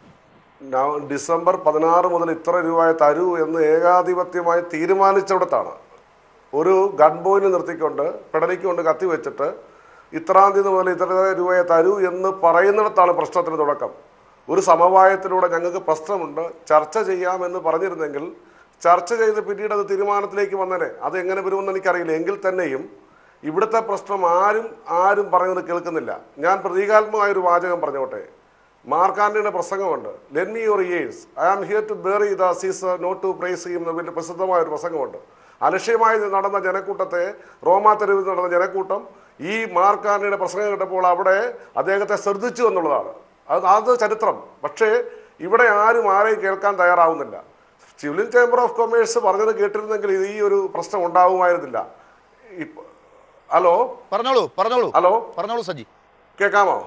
നവ- ഡിസംബർ പതിനാറ് മുതൽ ഇത്ര രൂപ തരൂ എന്ന് ഏകാധിപത്യമായി തീരുമാനിച്ചിടത്താണ് ഒരു ഗൺ ബോയിന് നിർത്തിക്കൊണ്ട് പെടലിക്കൊണ്ട് കത്തി വെച്ചിട്ട് ഇത്രാം തീയതി മുതൽ ഇത്ര രൂപയെ തരൂ എന്ന് പറയുന്നിടത്താണ് പ്രശ്നത്തിന് തുടക്കം ഒരു സമവായത്തിലൂടെ ഞങ്ങൾക്ക് പ്രശ്നമുണ്ട് ചർച്ച ചെയ്യാമെന്ന് പറഞ്ഞിരുന്നെങ്കിൽ ചർച്ച ചെയ്ത് പിന്നീട് അത് തീരുമാനത്തിലേക്ക് വന്നേനെ അത് എങ്ങനെ വരുമെന്ന് എനിക്കറിയില്ല എങ്കിൽ തന്നെയും ഇവിടുത്തെ പ്രശ്നം ആരും ആരും പറയുന്നത് കേൾക്കുന്നില്ല ഞാൻ പ്രതീകാത്മകമായ ഒരു വാചകം പറഞ്ഞോട്ടെ മാർക്കാൻഡിയുടെ പ്രസംഗമുണ്ട് lend me your ears I am here to bury the Caesar not to praise ചെയ്യും എന്ന വലിയ പ്രസിദ്ധമായ ഒരു പ്രസംഗമുണ്ട് അലക്ഷ്യമായി നടന്ന ജനക്കൂട്ടത്തെ റോമാ തെരുവിൽ നടന്ന ജനക്കൂട്ടം ഈ മാർക്കാൻഡിയുടെ പ്രസംഗം കേട്ടപ്പോൾ അവിടെ അദ്ദേഹത്തെ ശ്രദ്ധിച്ചു എന്നുള്ളതാണ് അത് അത് ചരിത്രം പക്ഷേ ഇവിടെ ആരും ആരെയും കേൾക്കാൻ തയ്യാറാവുന്നില്ല സിവിലിൻ ചേംബർ ഓഫ് കൊമേഴ്സ് പറഞ്ഞത് കേട്ടിരുന്നെങ്കിൽ ഇത് ഈ ഒരു പ്രശ്നം ഉണ്ടാവുമായിരുന്നില്ല ഇപ്പ- ഹലോ പറഞ്ഞോളൂ പറഞ്ഞോളൂ ഹലോ പറഞ്ഞോളൂ സജി കേൾക്കാമോ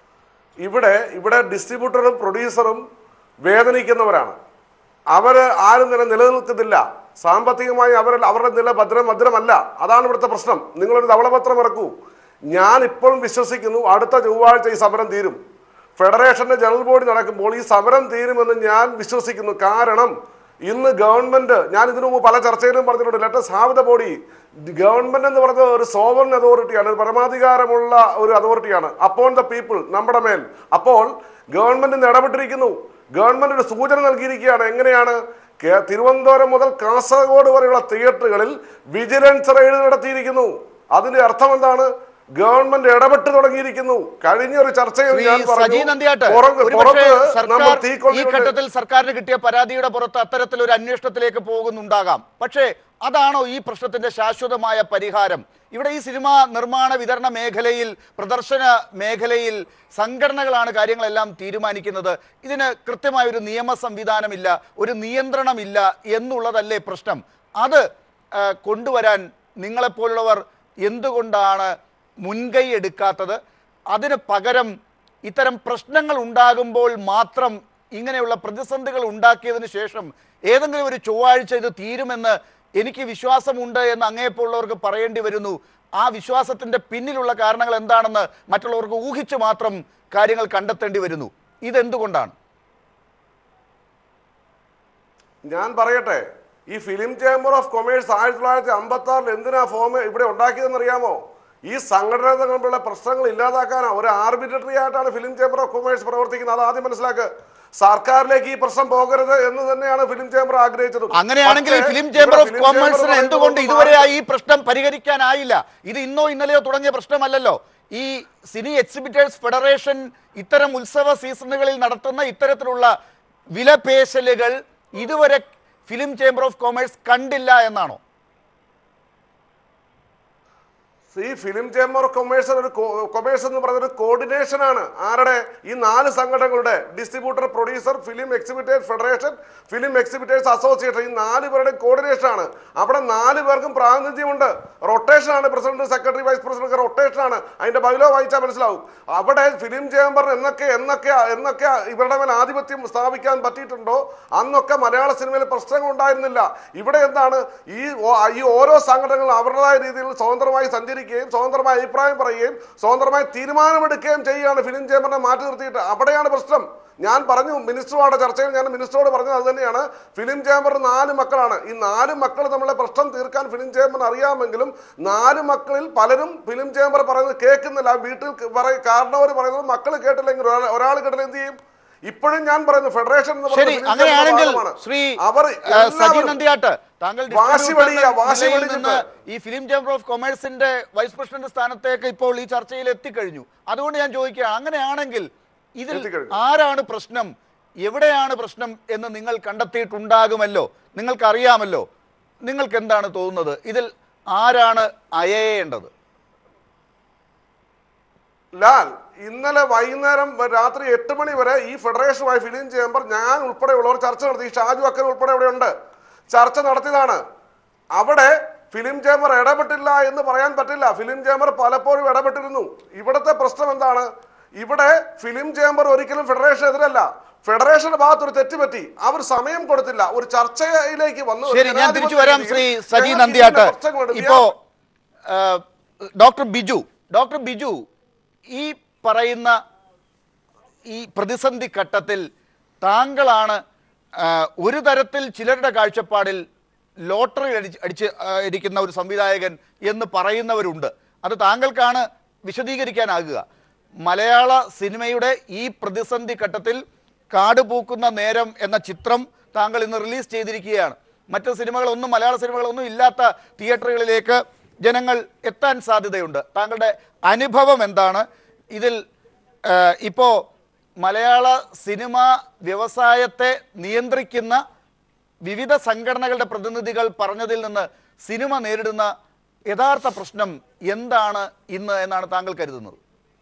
ഇവിടെ ഇവിടെ ഡിസ്ട്രിബ്യൂട്ടറും പ്രൊഡ്യൂസറും വേദനിക്കുന്നവരാണ് അവര് ആരും തന്നെ നിലനിൽക്കുന്നില്ല സാമ്പത്തികമായി അവർ അവരുടെ നില ഭദ്രം ഭദ്രമല്ല അതാണ് ഇവിടുത്തെ പ്രശ്നം നിങ്ങളൊരു ധവളപത്രം ഇറക്കൂ ഞാൻ ഇപ്പോഴും വിശ്വസിക്കുന്നു അടുത്ത ചൊവ്വാഴ്ച ഈ സമരം തീരും ഫെഡറേഷന്റെ ജനറൽ ബോഡി നടക്കുമ്പോൾ ഈ സമരം തീരുമെന്ന് ഞാൻ വിശ്വസിക്കുന്നു കാരണം ഇന്ന് ഗവൺമെന്റ് ഞാൻ ഇതിനു മുമ്പ് പല ചർച്ചയിലും പറഞ്ഞിട്ടുണ്ട് let's have the body government എന്ന് പറഞ്ഞത് ഒരു സോവൻ അതോറിറ്റിയാണ് ഒരു പരമാധികാരമുള്ള ഒരു അതോറിറ്റിയാണ് അപ്പോൺ ദ പീപ്പിൾ നമ്മുടെ മേൽ അപ്പോൾ ഗവൺമെന്റ് ഇന്ന് ഇടപെട്ടിരിക്കുന്നു ഗവൺമെന്റ് ഒരു സൂചന നൽകിയിരിക്കുകയാണ് എങ്ങനെയാണ് കേ- തിരുവനന്തപുരം മുതൽ കാസർഗോഡ് വരെയുള്ള തിയേറ്ററുകളിൽ വിജിലൻസ് റെയ്ഡ് നടത്തിയിരിക്കുന്നു അതിന്റെ അർത്ഥം എന്താണ് ഗവൺമെന്റ് ഇടപെട്ട് തുടങ്ങിയിരിക്കുന്നു കഴിഞ്ഞ ഒരു ചർച്ചയിൽ ശ്രീ ഞാൻ സജി പറഞ്ഞു നന്ദിയാട്ട് പുറത്ത് ഒരുപക്ഷേ പുറത്ത് നമ്മൾ സർക്കാർ ഈ തീക്കൊള്ളിയുണ്ട് ഘട്ടത്തിൽ സർക്കാരിന് കിട്ടിയ പരാതിയുടെ പുറത്ത് അത്തരത്തിൽ ഒരു അന്വേഷണത്തിലേക്ക് പോകുന്നുണ്ടാകാം പക്ഷേ അതാണോ ഈ പ്രശ്നത്തിന്റെ ശാശ്വതമായ പരിഹാരം ഇവിടെ ഈ സിനിമാ നിർമ്മാണ വിതരണ മേഖലയിൽ പ്രദർശന മേഖലയിൽ സംഘടനകളാണ് കാര്യങ്ങളെല്ലാം തീരുമാനിക്കുന്നത് ഇതിന് കൃത്യമായ ഒരു നിയമ സംവിധാനമില്ല ഒരു നിയന്ത്രണമില്ല എന്നുള്ളതല്ലേ പ്രശ്നം അത് ആ, കൊണ്ടുവരാൻ നിങ്ങളെപ്പോലുള്ളവർ എന്തുകൊണ്ടാണ് മുൻകൈ എടുക്കാത്തത് അതിന് പകരം ഇത്തരം പ്രശ്നങ്ങൾ ഉണ്ടാകുമ്പോൾ മാത്രം ഇങ്ങനെയുള്ള പ്രതിസന്ധികൾ ഉണ്ടാക്കിയതിന് ശേഷം ഏതെങ്കിലും ഒരു ചൊവ്വാഴ്ച ഇത് തീരുമെന്ന് എനിക്ക് വിശ്വാസമുണ്ട് എന്ന് അങ്ങേപ്പോലുള്ളവർക്ക് പറയേണ്ടി വരുന്നു ആ വിശ്വാസത്തിന്റെ പിന്നിലുള്ള കാരണങ്ങൾ എന്താണെന്ന് മറ്റുള്ളവർക്ക് ഊഹിച്ചു മാത്രം കാര്യങ്ങൾ കണ്ടെത്തേണ്ടി വരുന്നു ഇതെന്തുകൊണ്ടാണ് ഞാൻ പറയട്ടെ ഈ ഫിലിം ചേംബർ ഓഫ് കൊമേഴ്സ് ആയിരത്തി തൊള്ളായിരത്തി അമ്പത്തി ആറിൽ എന്തിനാ ഫോം ഇവിടെ ഉണ്ടാക്കിയതെന്ന് അറിയാമോ ഈ സംഘടന തമ്മിലുള്ള പ്രശ്നങ്ങൾ ഇല്ലാതാക്കാനാ ഒരു ആർബിട്രറി ആയിട്ടാണ് ഫിലിം ചേംബർ ഓഫ് കൊമേഴ്സ് പ്രവർത്തിക്കുന്നത് അത് ആദ്യം മനസ്സിലാക്കുക സർക്കാരിലേക്ക് ഈ പ്രശ്നം പോകരുത് എന്ന് തന്നെയാണ് ഫിലിം ചേംബർ ആഗ്രഹിച്ചത് അങ്ങനെയാണെങ്കിൽ ഈ പക്ഷേ ഫിലിം ചേംബർ ഇവിടെ ഓഫ് ഫിലിം ചേംബർ കോമേഴ്സിന് പറയുന്നത് എന്തുകൊണ്ട് ഒന്ന് ഇതുവരെ മാറി. ഈ പ്രശ്നം പരിഹരിക്കാനായില്ല ഇത് ഇന്നോ ഇന്നലെയോ തുടങ്ങിയ പ്രശ്നമല്ലല്ലോ ഈ സിനി എക്സിബിറ്റേഴ്സ് ഫെഡറേഷൻ ഇത്തരം ഉത്സവ സീസണുകളിൽ നടത്തുന്ന ഇത്തരത്തിലുള്ള വിലപേശലുകൾ ഇതുവരെ ഫിലിം ചേംബർ ഓഫ് കോമേഴ്സ് കണ്ടില്ല എന്നാണോ ഈ ഫിലിം ചേംബർ ഓഫ് കൊമേഴ്സ് ഒരു കൊമേഴ്സ് എന്ന് പറയുന്നത് കോർഡിനേഷൻ ആണ് ആരുടെ ഈ നാല് സംഘടനകളുടെ distributor producer film exhibitors federation film exhibitors association ഈ നാല് പേരുടെ കോർഡിനേഷൻ ആണ് അവിടെ നാല് പേർക്കും പ്രാതിനിധ്യമുണ്ട് റൊട്ടേഷൻ ആണ് president secretary vice president rotation ആണ് അതിന്റെ ബൈലോ വായിച്ചാൽ മനസ്സിലാവും അവിടെ ഫിലിം ചേംബർ എന്നൊക്കെ എന്നൊക്കെ എന്നൊക്കെ ഇവരുടെ മേൽ ആധിപത്യം സ്ഥാപിക്കാൻ പറ്റിയിട്ടുണ്ടോ അന്നൊക്കെ മലയാള സിനിമയിൽ പ്രശ്നങ്ങൾ ഉണ്ടായിരുന്നില്ല ഇവിടെ എന്താണ് ഈ ഓ- ഈ ഓരോ സംഘടനകളും അവരുടേതായ രീതിയിൽ സ്വതന്ത്രമായി സഞ്ചരിക്കുകയും സ്വതന്ത്രമായ അഭിപ്രായം പറയുകയും സ്വതന്ത്രമായി തീരുമാനമെടുക്കുകയും ചെയ്യുകയാണ് ഫിലിം ചേംബറിനെ മാറ്റി നിർത്തിയിട്ട് അവിടെയാണ് പ്രശ്നം ഞാൻ പറഞ്ഞു മിനിസ്റ്ററുമായിട്ട് ചർച്ചയിൽ ഞാൻ മിനിസ്റ്ററോട് പറഞ്ഞത് അത് തന്നെയാണ് ഫിലിം ചേംബർ നാല് മക്കളാണ് ഈ നാല് മക്കൾ നമ്മളെ പ്രശ്നം തീർക്കാൻ ഫിലിം ചേംബറിന് അറിയാമെങ്കിലും നാല് മക്കളിൽ പലരും ഫിലിം ചേംബർ പറയുന്നത് കേൾക്കുന്നില്ല വീട്ടിൽ പറയും കാരണവർ പറയുന്നത് മക്കൾ കേട്ടില്ലെങ്കിൽ ഒരാൾ കേട്ടില്ല എന്ത് ചെയ്യും ഇപ്പോഴും ഞാൻ പറയുന്നു ഫെഡറേഷൻ എന്ന് ശരി പറയുന്നത് ഫിലിം അങ്ങനെയാണെങ്കിൽ ചേംബർ ഭാഗമാണ്. ശ്രീ അവർ ആ, സജി എല്ലാവരും നന്ദിയാട്ട് താങ്കൾ വാശി distributor വെളിയാ, എന്ന വാശി നിലയിൽ വെളിച്ചിട്ട്. നിന്ന് ഈ ഫിലിം ചേംബർ ഓഫ് കൊമേഴ്സിന്റെ വൈസ് പ്രസിഡന്റ് സ്ഥാനത്തേക്ക് ഇപ്പോൾ ഈ ചർച്ചയിൽ എത്തിക്കഴിഞ്ഞു അതുകൊണ്ട് ഞാൻ ചോദിക്കുകയാണ് അങ്ങനെയാണെങ്കിൽ ഇതിൽ എത്തിക്കഴിഞ്ഞു. ആരാണ് പ്രശ്നം എവിടെയാണ് പ്രശ്നം എന്ന് നിങ്ങൾ കണ്ടെത്തിയിട്ടുണ്ടാകുമല്ലോ നിങ്ങൾക്കറിയാമല്ലോ നിങ്ങൾക്ക് എന്താണ് തോന്നുന്നത് ഇതിൽ ആരാണ് അയയേണ്ടത് ലാൽ ഇന്നലെ വൈകുന്നേരം വ- രാത്രി എട്ട് മണി വരെ ഈ ഫെഡറേഷനുമായി ഫിലിം ചേംബർ ഞാൻ ഉൾപ്പെടെയുള്ളവർ ചർച്ച നടത്തി ഈ ഷാജു അക്കൻ ഉൾപ്പെടെ ഇവിടെ ഉണ്ട് ചർച്ച നടത്തിയതാണ് അവിടെ ഫിലിം ചേംബർ ഇടപെട്ടില്ല എന്ന് പറയാൻ പറ്റില്ല ഫിലിം ചേംബർ പലപ്പോഴും ഇടപെട്ടിരുന്നു ഇവിടുത്തെ പ്രശ്നം എന്താണ് ഇവിടെ ഫിലിം ചേംബർ ഒരിക്കലും ഫെഡറേഷൻ എതിരല്ല ഫെഡറേഷന്റെ ഭാഗത്ത് ഒരു തെറ്റ് പറ്റി അവർ സമയം കൊടുത്തില്ല ഒരു ചർച്ചയിലേക്ക് വന്നു ഒരു ശരി ഞാൻ ജനാധിപത്യ തിരിച്ചു വരാം ശ്രീ രീതിയിൽ സജി ഞങ്ങൾക്ക് നന്ദിയാട്ട് ഇതിന്റെ പ്രശ്നങ്ങളുണ്ട്. ഇപ്പോ ആ, ഡോക്ടർ ബിജു ഡോക്ടർ ബിജു ഈ പറയുന്ന ഈ പ്രതിസന്ധി ഘട്ടത്തിൽ താങ്കളാണ് ആ, ഒരു തരത്തിൽ ചിലരുടെ കാഴ്ചപ്പാടിൽ ലോട്ടറി അടിച്ച് അടിച്ച് ആ, ഇരിക്കുന്ന ഒരു സംവിധായകൻ എന്ന് പറയുന്നവരുണ്ട് അത് താങ്കൾക്കാണ് വിശദീകരിക്കാനാകുക മലയാള സിനിമയുടെ ഈ പ്രതിസന്ധി ഘട്ടത്തിൽ കാട് പൂക്കുന്ന നേരം എന്ന ചിത്രം താങ്കൾ ഇന്ന് റിലീസ് ചെയ്തിരിക്കുകയാണ് മറ്റ് സിനിമകളൊന്നും മലയാള സിനിമകളൊന്നും ഇല്ലാത്ത തിയേറ്ററുകളിലേക്ക് ജനങ്ങൾ എത്താൻ സാധ്യതയുണ്ട് താങ്കളുടെ അനുഭവം എന്താണ് ഇതിൽ ആ, ഇപ്പോ മലയാള സിനിമ വ്യവസായത്തെ നിയന്ത്രിക്കുന്ന വിവിധ സംഘടനകളുടെ പ്രതിനിധികൾ പറഞ്ഞതിൽ നിന്ന് സിനിമ നേരിടുന്ന യഥാർത്ഥ പ്രശ്നം എന്താണ് ഇന്ന് എന്നാണ് താങ്കൾ കരുതുന്നത്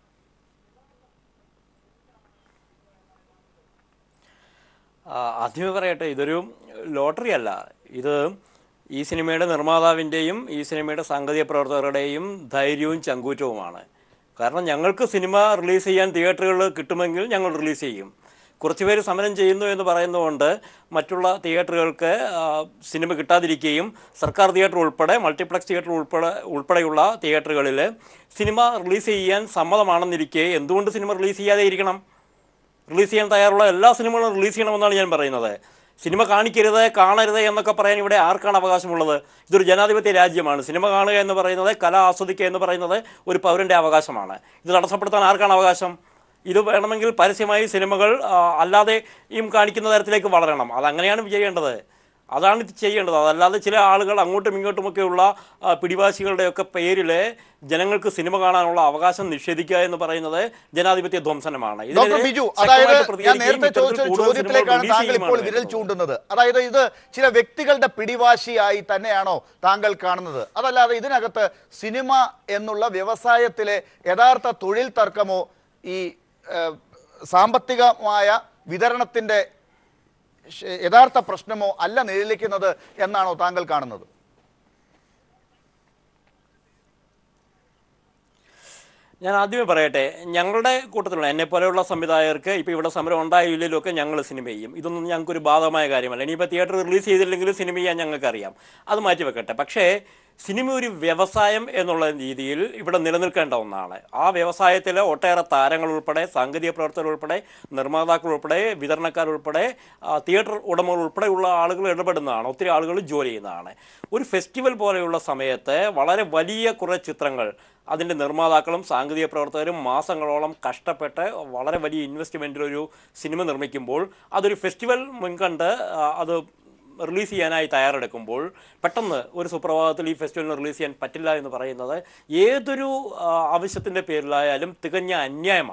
ആ, ആദ്യമേ പറയട്ടെ ഇതൊരു ലോട്ടറി അല്ല ഇത് ഈ സിനിമയുടെ നിർമ്മാതാവിൻ്റെയും ഈ സിനിമയുടെ സാങ്കേതിക പ്രവർത്തകരുടെയും ധൈര്യവും ചങ്കൂറ്റവുമാണ് കാരണം ഞങ്ങൾക്ക് സിനിമ റിലീസ് ചെയ്യാൻ തിയേറ്ററുകൾ കിട്ടുമെങ്കിൽ ഞങ്ങൾ റിലീസ് ചെയ്യും കുറച്ച് പേര് സമരം ചെയ്യുന്നു എന്ന് പറയുന്നതുകൊണ്ട് മറ്റുള്ള തിയേറ്ററുകൾക്ക് ആ, സിനിമ കിട്ടാതിരിക്കുകയും സർക്കാർ തിയേറ്റർ ഉൾപ്പെടെ മൾട്ടിപ്ലക്സ് തിയേറ്റർ ഉൾപ്പെടെ ഉൾപ്പെടെയുള്ള തിയേറ്ററുകളിൽ സിനിമ റിലീസ് ചെയ്യാൻ സമ്മതമാണെന്നിരിക്കെ എന്തുകൊണ്ട് സിനിമ റിലീസ് ചെയ്യാതെ ഇരിക്കണം റിലീസ് ചെയ്യാൻ തയ്യാറുള്ള എല്ലാ സിനിമകളും റിലീസ് ചെയ്യണമെന്നാണ് ഞാൻ പറയുന്നത് സിനിമ കാണിക്കരുത് കാണരുത് എന്നൊക്കെ പറയാൻ ഇവിടെ ആർക്കാണ് അവകാശമുള്ളത് ഇതൊരു ജനാധിപത്യ രാജ്യമാണ് സിനിമ കാണുക എന്ന് പറയുന്നത് കല ആസ്വദിക്കുക എന്ന് പറയുന്നത് ഒരു പൗരൻ്റെ അവകാശമാണ് ഇത് തടസ്സപ്പെടുത്താൻ ആർക്കാണ് അവകാശം ഇത് വേണമെങ്കിൽ പരസ്യമായി സിനിമകൾ ആ, അല്ലാതെയും കാണിക്കുന്ന തരത്തിലേക്ക് വളരണം അതങ്ങനെയാണ് ചെയ്യേണ്ടത് അതാണ് ഇത് ചെയ്യേണ്ടത് അതല്ലാതെ ചില ആളുകൾ അങ്ങോട്ടും ഇങ്ങോട്ടുമൊക്കെയുള്ള ആ, പിടിവാശികളുടെയൊക്കെ പേരിൽ ജനങ്ങൾക്ക് സിനിമ കാണാനുള്ള അവകാശം നിഷേധിക്കുക എന്ന് പറയുന്നത് ജനാധിപത്യ ധ്വംസനമാണ് ഡോക്ടർ ഇതിനെതിരെ ബിജു ശക്തമായിട്ട് അതായത് ഞാൻ പ്രതികരിക്കുകയും നേരത്തെ ഇത്തരത്തിൽ ചോദിച്ച ഒരു കൂടുതൽ ചോദ്യത്തിലേക്കാണ് സിനിമകൾ താങ്കൾ release ഇപ്പോൾ ചെയ്യുമാണ് വിരൽ ചൂണ്ടുന്നത് അതായത് ഇത് ചില വ്യക്തികളുടെ പിടിവാശിയായി തന്നെയാണോ താങ്കൾ കാണുന്നത് അതല്ലാതെ ഇതിനകത്ത് സിനിമ എന്നുള്ള വ്യവസായത്തിലെ യഥാർത്ഥ തൊഴിൽ തർക്കമോ ഈ ഏഹ്, സാമ്പത്തികമായ വിതരണത്തിന്റെ ശ- യഥാർത്ഥ പ്രശ്നമോ അല്ല നിഴലിക്കുന്നത് എന്നാണോ താങ്കൾ കാണുന്നത് ഞാൻ ആദ്യമേ പറയട്ടെ ഞങ്ങളുടെ കൂട്ടത്തിലുള്ള എന്നെ പോലെയുള്ള സംവിധായകർക്ക് ഇപ്പോൾ ഇവിടെ സമരം ഉണ്ടായില്ലെങ്കിലും ഒക്കെ ഞങ്ങൾ സിനിമ ചെയ്യും ഇതൊന്നും ഞങ്ങൾക്കൊരു ബാധകമായ കാര്യമല്ല ഇനിയിപ്പോൾ തിയേറ്റർ റിലീസ് ചെയ്തില്ലെങ്കിലും സിനിമ ചെയ്യാൻ ഞങ്ങൾക്കറിയാം അത് മാറ്റി വെക്കട്ടെ പക്ഷേ സിനിമ ഒരു വ്യവസായം എന്നുള്ള രീതിയിൽ ഇവിടെ നിലനിൽക്കേണ്ട ഒന്നാണ് ആ വ്യവസായത്തിൽ ഒട്ടേറെ താരങ്ങൾ ഉൾപ്പെടെ സാങ്കേതിക പ്രവർത്തകർ ഉൾപ്പെടെ നിർമ്മാതാക്കൾ ഉൾപ്പെടെ വിതരണക്കാർ ഉൾപ്പെടെ ആ, തിയേറ്റർ ഉടമകൾ ഉൾപ്പെടെയുള്ള ആളുകൾ ഇടപെടുന്നതാണ് ഒത്തിരി ആളുകൾ ജോലി ചെയ്യുന്നതാണ് ഒരു ഫെസ്റ്റിവൽ പോലെയുള്ള സമയത്ത് വളരെ വലിയ കുറേ ചിത്രങ്ങൾ അതിൻ്റെ നിർമ്മാതാക്കളും സാങ്കേതിക പ്രവർത്തകരും മാസങ്ങളോളം കഷ്ടപ്പെട്ട് വളരെ വലിയ ഇൻവെസ്റ്റ്മെൻറ്റിൽ ഒരു സിനിമ നിർമ്മിക്കുമ്പോൾ അതൊരു ഫെസ്റ്റിവൽ മുൻകണ്ട് ആ, അത് റിലീസ് ചെയ്യാനായി തയ്യാറെടുക്കുമ്പോൾ പെട്ടെന്ന് ഒരു സുപ്രഭാതത്തിൽ ഈ ഫെസ്റ്റിവലിന് റിലീസ് ചെയ്യാൻ പറ്റില്ല എന്ന് പറയുന്നത് ഏതൊരു ആ, ആവശ്യത്തിൻ്റെ പേരിലായാലും തികഞ്ഞ അന്യായമാണ്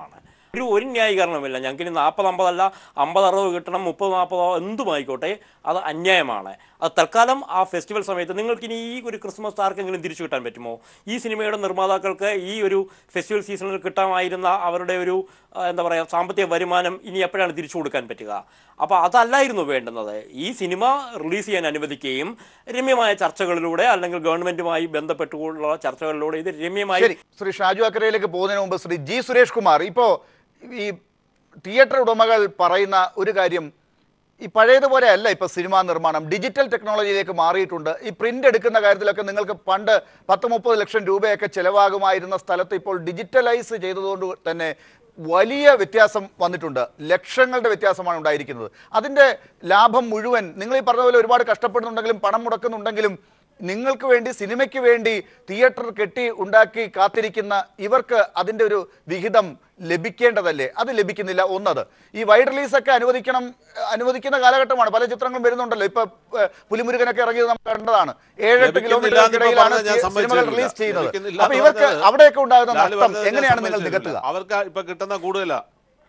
ഒരു ഒരു ന്യായീകരണമില്ല ഞങ്ങൾക്ക് ഇനി നാൽപ്പത് അമ്പതല്ല അമ്പത് അറുപത് കിട്ടണം മുപ്പത് നാൽപ്പതോ എന്തുമായിക്കോട്ടെ അത് അന്യായമാണ് അത് തൽക്കാലം ആ ഫെസ്റ്റിവൽ സമയത്ത് നിങ്ങൾക്ക് ഇനി ഈ ഒരു ക്രിസ്മസ് ആർക്കെങ്കിലും തിരിച്ചു കിട്ടാൻ പറ്റുമോ ഈ സിനിമയുടെ നിർമ്മാതാക്കൾക്ക് ഈ ഒരു ഫെസ്റ്റിവൽ സീസണിൽ കിട്ടാമായിരുന്ന അവരുടെ ഒരു ആ, എന്താ പറയുക സാമ്പത്തിക വരുമാനം ഇനി എപ്പോഴാണ് തിരിച്ചു കൊടുക്കാൻ പറ്റുക അപ്പോൾ അതല്ലായിരുന്നു വേണ്ടുന്നത് ഈ സിനിമ റിലീസ് ചെയ്യാൻ അനുവദിക്കുകയും രമ്യമായ ചർച്ചകളിലൂടെ അല്ലെങ്കിൽ ഗവൺമെൻറ്റുമായി ബന്ധപ്പെട്ടുള്ള ചർച്ചകളിലൂടെ ഇത് രമ്യമായി ശരി ശ്രീ ഷാജു അക്കരയിലേക്ക് പോകുന്നതിന് മുമ്പ് ശ്രീ ജി സുരേഷ് കുമാർ ഇപ്പോ ഈ തിയേറ്റർ ഉടമകൾ പറയുന്ന ഒരു കാര്യം ഈ പഴയതുപോലെ അല്ല ഇപ്പൊ സിനിമാ നിർമ്മാണം ഡിജിറ്റൽ ടെക്നോളജിയിലേക്ക് മാറിയിട്ടുണ്ട് ഈ പ്രിന്റ് എടുക്കുന്ന കാര്യത്തിലൊക്കെ നിങ്ങൾക്ക് പണ്ട് പത്ത് മുപ്പത് ലക്ഷം രൂപയൊക്കെ ചെലവാകുമായിരുന്ന സ്ഥലത്ത് ഇപ്പോൾ ഡിജിറ്റലൈസ് ചെയ്തതുകൊണ്ട് തന്നെ വലിയ വ്യത്യാസം വന്നിട്ടുണ്ട് ലക്ഷങ്ങളുടെ വ്യത്യാസമാണ് ഉണ്ടായിരിക്കുന്നത് അതിന്റെ ലാഭം മുഴുവൻ നിങ്ങൾ ഈ പറഞ്ഞ പോലെ ഒരുപാട് കഷ്ടപ്പെടുന്നുണ്ടെങ്കിലും പണം മുടക്കുന്നുണ്ടെങ്കിലും നിങ്ങൾക്ക് വേണ്ടി സിനിമയ്ക്ക് വേണ്ടി തിയേറ്റർ കെട്ടി ഉണ്ടാക്കി കാത്തിരിക്കുന്ന ഇവർക്ക് അതിൻ്റെ ഒരു വിഹിതം ലഭിക്കേണ്ടതല്ലേ അത് ലഭിക്കുന്നില്ല ഒന്നത് ഈ വൈഡ് റിലീസൊക്കെ അനുവദിക്കണം ഏഹ്, അനുവദിക്കുന്ന കാലഘട്ടമാണ് പല ചിത്രങ്ങളും വരുന്നുണ്ടല്ലോ ഇപ്പൊ ഏഹ്, പുലിമുരുകനൊക്കെ ഇറങ്ങിയത് നമ്മൾ കണ്ടതാണ് ഏഴെട്ട് ലഭിക്കുന്നില്ല എന്ന് ഇപ്പോ കിലോമീറ്റർക്കിടയിലാണ് പറഞ്ഞാൽ ഞാൻ സിനിമകൾ സമ്മതിച്ചിട്ടില്ല. റിലീസ് ചെയ്യുന്നത് ലഭിക്കുന്നില്ല അപ്പൊ എന്ന് ഇവർക്ക് പറഞ്ഞത് അവിടെയൊക്കെ ഉണ്ടാകുന്ന ലാല് നഷ്ടം പറഞ്ഞത് ഞാൻ എങ്ങനെയാണ് നിങ്ങൾ സമ്മതിച്ചിട്ടില്ല. നികത്തുക അവർക്ക് ഇപ്പൊ കിട്ടുന്ന കൂടുതലാ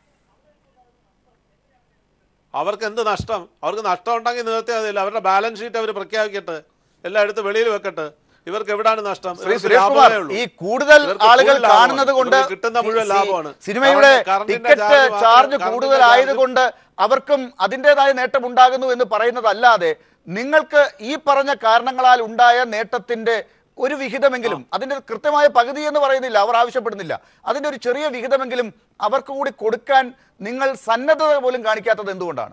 അവർക്ക് എന്ത് നഷ്ടം അവർക്ക് നഷ്ടം ഉണ്ടെങ്കിൽ നികത്തിയാൽ മതിയല്ലോ അവരുടെ ബാലൻസ് ഷീറ്റ് അവർ പ്രഖ്യാപിക്കട്ടെ എല്ലാം എടുത്ത് വെളിയിൽ വെക്കട്ടെ ഇവർക്ക് എവിടാണ് നഷ്ടം ശ്രീ ഇവർക്ക് സുരേഷ് ലാഭമേ കുമാർ ഉള്ളൂ. ഈ കൂടുതൽ ഇവർക്ക് ആളുകൾ full ലാഭമാണ്. കാണുന്നത് കൊണ്ട് ഇവർക്ക് കിട്ടുന്ന മുഴുവൻ ഈ- ഈ ലാഭമാണ് സിനിമയുടെ കറണ്ടിന്റെ ടിക്കറ്റ് ചാർജ് മാത്രം- ചാർജ് കറണ്ടിന്റെ കൂടുതലായതുകൊണ്ട് അവർക്കും അതിൻ്റെതായ നേട്ടം ഉണ്ടാകുന്നു എന്ന് പറയുന്നതല്ലാതെ നിങ്ങൾക്ക് ഈ പറഞ്ഞ കാരണങ്ങളാൽ ഉണ്ടായ നേട്ടത്തിന്റെ ഒരു വിഹിതമെങ്കിലും അതിന്റെ കൃത്യമായ പകുതി എന്ന് പറയുന്നില്ല അവർ ആവശ്യപ്പെടുന്നില്ല അതിന്റെ ഒരു ചെറിയ വിഹിതമെങ്കിലും അവർക്ക് കൂടി കൊടുക്കാൻ നിങ്ങൾ സന്നദ്ധത പോലും കാണിക്കാത്തത് എന്തുകൊണ്ടാണ്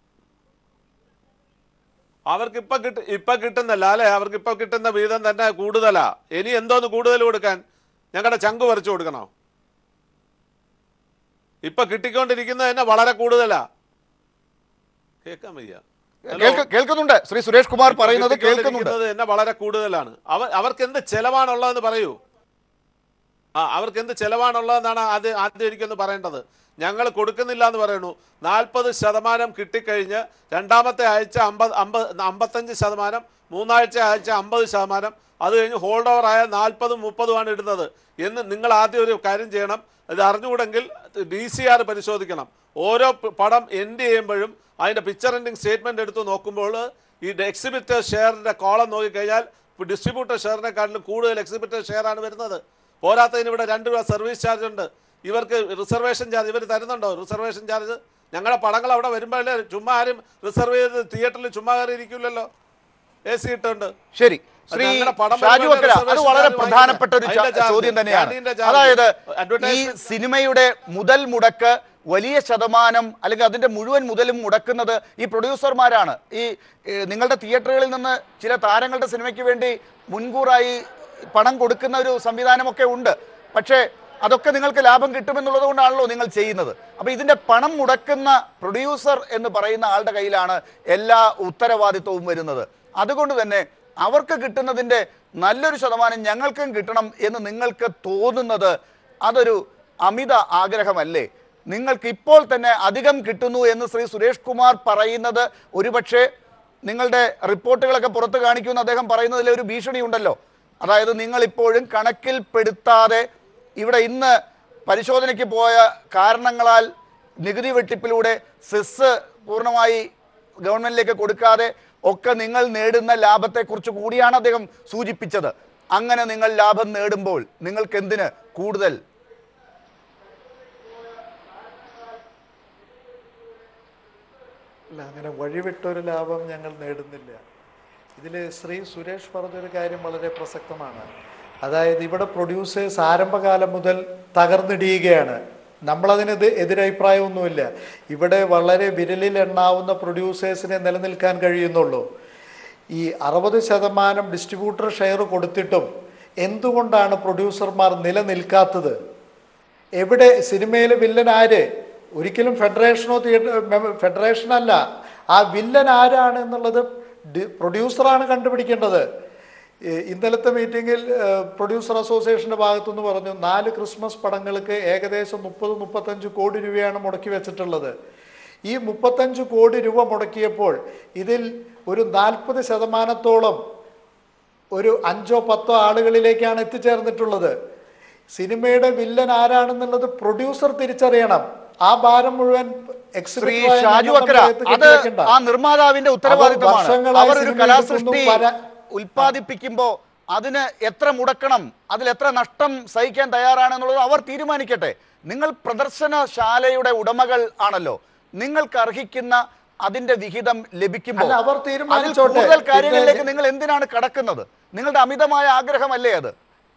അവർക്ക് ഇപ്പൊ കിട്ട ഇപ്പൊ കിട്ടുന്നല്ല അല്ലെ അവർക്ക് ഇപ്പൊ കിട്ടുന്ന വീതം തന്നെ കൂടുതലാ ഇനി എന്തോന്ന് കൂടുതൽ കൊടുക്കാൻ ഞങ്ങളുടെ ചങ്ക് പറിച്ചു കൊടുക്കണോ ഇപ്പൊ കിട്ടിക്കൊണ്ടിരിക്കുന്നത് തന്നെ വളരെ കൂടുതലാ കേൾക്കാൻ വയ്യ ഹലോ? കേൾക്ക- കേൾക്കുന്നുണ്ട് ശ്രീ സുരേഷ് കുമാർ ഇപ്പൊ പറയുന്നത് കേൾക്കുന്നുണ്ട് കിട്ടിക്കൊണ്ടിരിക്കുന്നത് തന്നെ വളരെ കൂടുതലാണ് അവർ അവർക്ക് എന്ത് ചെലവാണുള്ളതെന്ന് പറയൂ ആ അവർക്ക് എന്ത് ചെലവാണുള്ളതെന്നാണ് ആദ്യം ആദ്യം എനിക്കൊന്ന് പറയേണ്ടത് ഞങ്ങൾ കൊടുക്കുന്നില്ല എന്ന് പറയുന്നു നാൽപ്പത് ശതമാനം കിട്ടിക്കഴിഞ്ഞ് രണ്ടാമത്തെ ആഴ്ച അമ്പത് അമ്പത് അമ്പത്തഞ്ച് ശതമാനം മൂന്നാഴ്ച ആഴ്ച അമ്പത് ശതമാനം അത് കഴിഞ്ഞ് ഹോൾഡ് ഓവർ ആയ നാൽപ്പതും മുപ്പതുമാണ് ഇടുന്നത് എന്ന് നിങ്ങൾ ആദ്യം ഒരു കാര്യം ചെയ്യണം ഇത് അറിഞ്ഞുകൂടെങ്കിൽ ഡി സി ആർ പരിശോധിക്കണം ഓരോ പ- പടം എൻഡ് ചെയ്യുമ്പോഴും അതിൻ്റെ പിക്ചർ എൻഡിങ് സ്റ്റേറ്റ്മെൻറ്റ് എടുത്ത് നോക്കുമ്പോൾ ഈ എക്സിബിറ്റർ ഷെയറിൻ്റെ കോളം നോക്കിക്കഴിഞ്ഞാൽ ഡിസ്ട്രിബ്യൂട്ടർ ഷെയറിനെക്കാട്ടിലും കൂടുതൽ എക്സിബിറ്റർ ഷെയറാണ് വരുന്നത് പോരാത്തതിന് ഇവിടെ രണ്ട് രൂപ സർവീസ് ചാർജ് ഉണ്ട് ഇവർക്ക് റിസർവേഷൻ ചാർജ് ഇവർ തരുന്നുണ്ടോ റിസർവേഷൻ ചാർജ് ഞങ്ങളുടെ പടങ്ങൾ അവിടെ വരുമ്പോഴല്ലേ ചുമ്മാ ആരും റിസർവ് ചെയ്ത് തിയേറ്ററിൽ ചുമ്മാ കയറി ഇരിക്കില്ലല്ലോ എ സി ഇട്ടുണ്ട് ശരി ശ്രീ ഞങ്ങളുടെ പടം ഷാജു വരുമ്പോൾ അക്കര അത് reservation വളരെ charge പ്രധാനപ്പെട്ട ഒരു വാങ്ങിക്കണം. അതിന്റെ ചോദ്യം charge, തന്നെയാണ് canteen ന്റെ charge, അതായത് ഈ advertisement- സിനിമയുടെ മുതൽ മുടക്ക് വലിയ ശതമാനം അല്ലെങ്കിൽ അതിന്റെ മുഴുവൻ മുതലും മുടക്കുന്നത് ഈ പ്രൊഡ്യൂസർമാരാണ് ഈ ഏ, നിങ്ങളുടെ തിയേറ്ററുകളിൽ നിന്ന് ചില താരങ്ങളുടെ സിനിമയ്ക്ക് വേണ്ടി മുൻകൂറായി പണം കൊടുക്കുന്ന ഒരു സംവിധാനമൊക്കെ ഉണ്ട് പക്ഷേ അതൊക്കെ നിങ്ങൾക്ക് ലാഭം കിട്ടുമെന്നുള്ളത് കൊണ്ടാണല്ലോ നിങ്ങൾ ചെയ്യുന്നത് അപ്പൊ ഇതിന്റെ പണം മുടക്കുന്ന പ്രൊഡ്യൂസർ എന്ന് പറയുന്ന ആളുടെ കയ്യിലാണ് എല്ലാ ഉത്തരവാദിത്വവും വരുന്നത് അതുകൊണ്ട് തന്നെ അവർക്ക് കിട്ടുന്നതിന്റെ നല്ലൊരു ശതമാനം ഞങ്ങൾക്കും കിട്ടണം എന്ന് നിങ്ങൾക്ക് തോന്നുന്നത് അതൊരു അമിത ആഗ്രഹമല്ലേ നിങ്ങൾക്ക് ഇപ്പോൾ തന്നെ അധികം കിട്ടുന്നു എന്ന് ശ്രീ സുരേഷ് കുമാർ പറയുന്നത് ഒരുപക്ഷെ നിങ്ങളുടെ റിപ്പോർട്ടുകളൊക്കെ പുറത്ത് കാണിക്കുമെന്ന് അദ്ദേഹം പറയുന്നതിൽ ഒരു ഭീഷണിയുണ്ടല്ലോ അതായത് നിങ്ങൾ ഇപ്പോഴും കണക്കിൽപ്പെടുത്താതെ ഇവിടെ ഇന്ന് പരിശോധനയ്ക്ക് പോയ കാരണങ്ങളാൽ നികുതി വെട്ടിപ്പിലൂടെ സെസ് പൂർണ്ണമായി ഗവൺമെന്റിലേക്ക് കൊടുക്കാതെ ഒക്കെ നിങ്ങൾ നേടുന്ന ലാഭത്തെക്കുറിച്ച് കൂടിയാണ് അദ്ദേഹം സൂചിപ്പിച്ചത് അങ്ങനെ നിങ്ങൾ ലാഭം നേടുമ്പോൾ നിങ്ങൾക്ക് എന്തിന് കൂടുതൽ അല്ല അങ്ങനെ വഴിവിട്ടൊരു ലാഭം ഞങ്ങൾ നേടുന്നില്ല ഇതിൽ ശ്രീ സുരേഷ് പറഞ്ഞൊരു കാര്യം വളരെ പ്രസക്തമാണ് അതായത് ഇവിടെ പ്രൊഡ്യൂസേഴ്സ് ആരംഭകാലം മുതൽ തകർന്നിടിയുകയാണ് നമ്മളതിന് ഇത് എതിരഭിപ്രായമൊന്നുമില്ല ഇവിടെ വളരെ വിരലിൽ എണ്ണാവുന്ന പ്രൊഡ്യൂസേഴ്സിനെ നിലനിൽക്കാൻ കഴിയുന്നുള്ളൂ ഈ അറുപത് ശതമാനം ഡിസ്ട്രിബ്യൂട്ടർ ഷെയർ കൊടുത്തിട്ടും എന്തുകൊണ്ടാണ് പ്രൊഡ്യൂസർമാർ നിലനിൽക്കാത്തത് എവിടെ സിനിമയിലെ വില്ലൻ ആര് ഒരിക്കലും ഫെഡറേഷനോ തിയേറ്റർ ഫെഡറേഷൻ അല്ല ആ വില്ലൻ ആരാണ് എന്നുള്ളത് ഡി- പ്രൊഡ്യൂസറാണ് കണ്ടുപിടിക്കേണ്ടത് ഈ ഇന്നലത്തെ മീറ്റിങ്ങിൽ പ്രൊഡ്യൂസർ അസോസിയേഷൻ്റെ ഭാഗത്തുനിന്ന് പറഞ്ഞു നാല് ക്രിസ്മസ് പടങ്ങൾക്ക് ഏകദേശം മുപ്പത് മുപ്പത്തഞ്ച് കോടി രൂപയാണ് മുടക്കി വെച്ചിട്ടുള്ളത് ഈ മുപ്പത്തഞ്ച് കോടി രൂപ മുടക്കിയപ്പോൾ ഇതിൽ ഒരു നാൽപ്പത് ശതമാനത്തോളം ഒരു അഞ്ചോ പത്തോ ആളുകളിലേക്കാണ് എത്തിച്ചേർന്നിട്ടുള്ളത് സിനിമയുടെ വില്ലൻ ആരാണെന്നുള്ളത് പ്രൊഡ്യൂസർ തിരിച്ചറിയണം ആ ഭാരം മുഴുവൻ ശ്രീ executive ആയ ഷാജു ഞങ്ങളുടെ അക്കര മേത്ത് അത് കെട്ടിവെക്കണ്ട. ആ നിർമ്മാതാവിന്റെ ഉത്തരവാദിത്തമാണ് വർഷങ്ങളായി അവർ ഒരു സിനിമ കലാസൃഷ്ടി എടുക്കുന്നു, പല- ഉൽപ്പാദിപ്പിക്കുമ്പോ അതിന് എത്ര മുടക്കണം അതിൽ എത്ര നഷ്ടം സഹിക്കാൻ തയ്യാറാണെന്നുള്ളത് അവർ തീരുമാനിക്കട്ടെ നിങ്ങൾ പ്രദർശനശാലയുടെ ഉടമകൾ ആണല്ലോ നിങ്ങൾക്ക് അർഹിക്കുന്ന അതിന്റെ വിഹിതം ലഭിക്കുമ്പോൾ അല്ല, അവർ അതിൽ തീരുമാനിച്ചോട്ടെ. കൂടുതൽ കാര്യങ്ങളിലേക്ക് പിന്നെ- നിങ്ങൾ എന്തിനാണ് കടക്കുന്നത് നിങ്ങളുടെ അമിതമായ ആഗ്രഹമല്ലേ അത്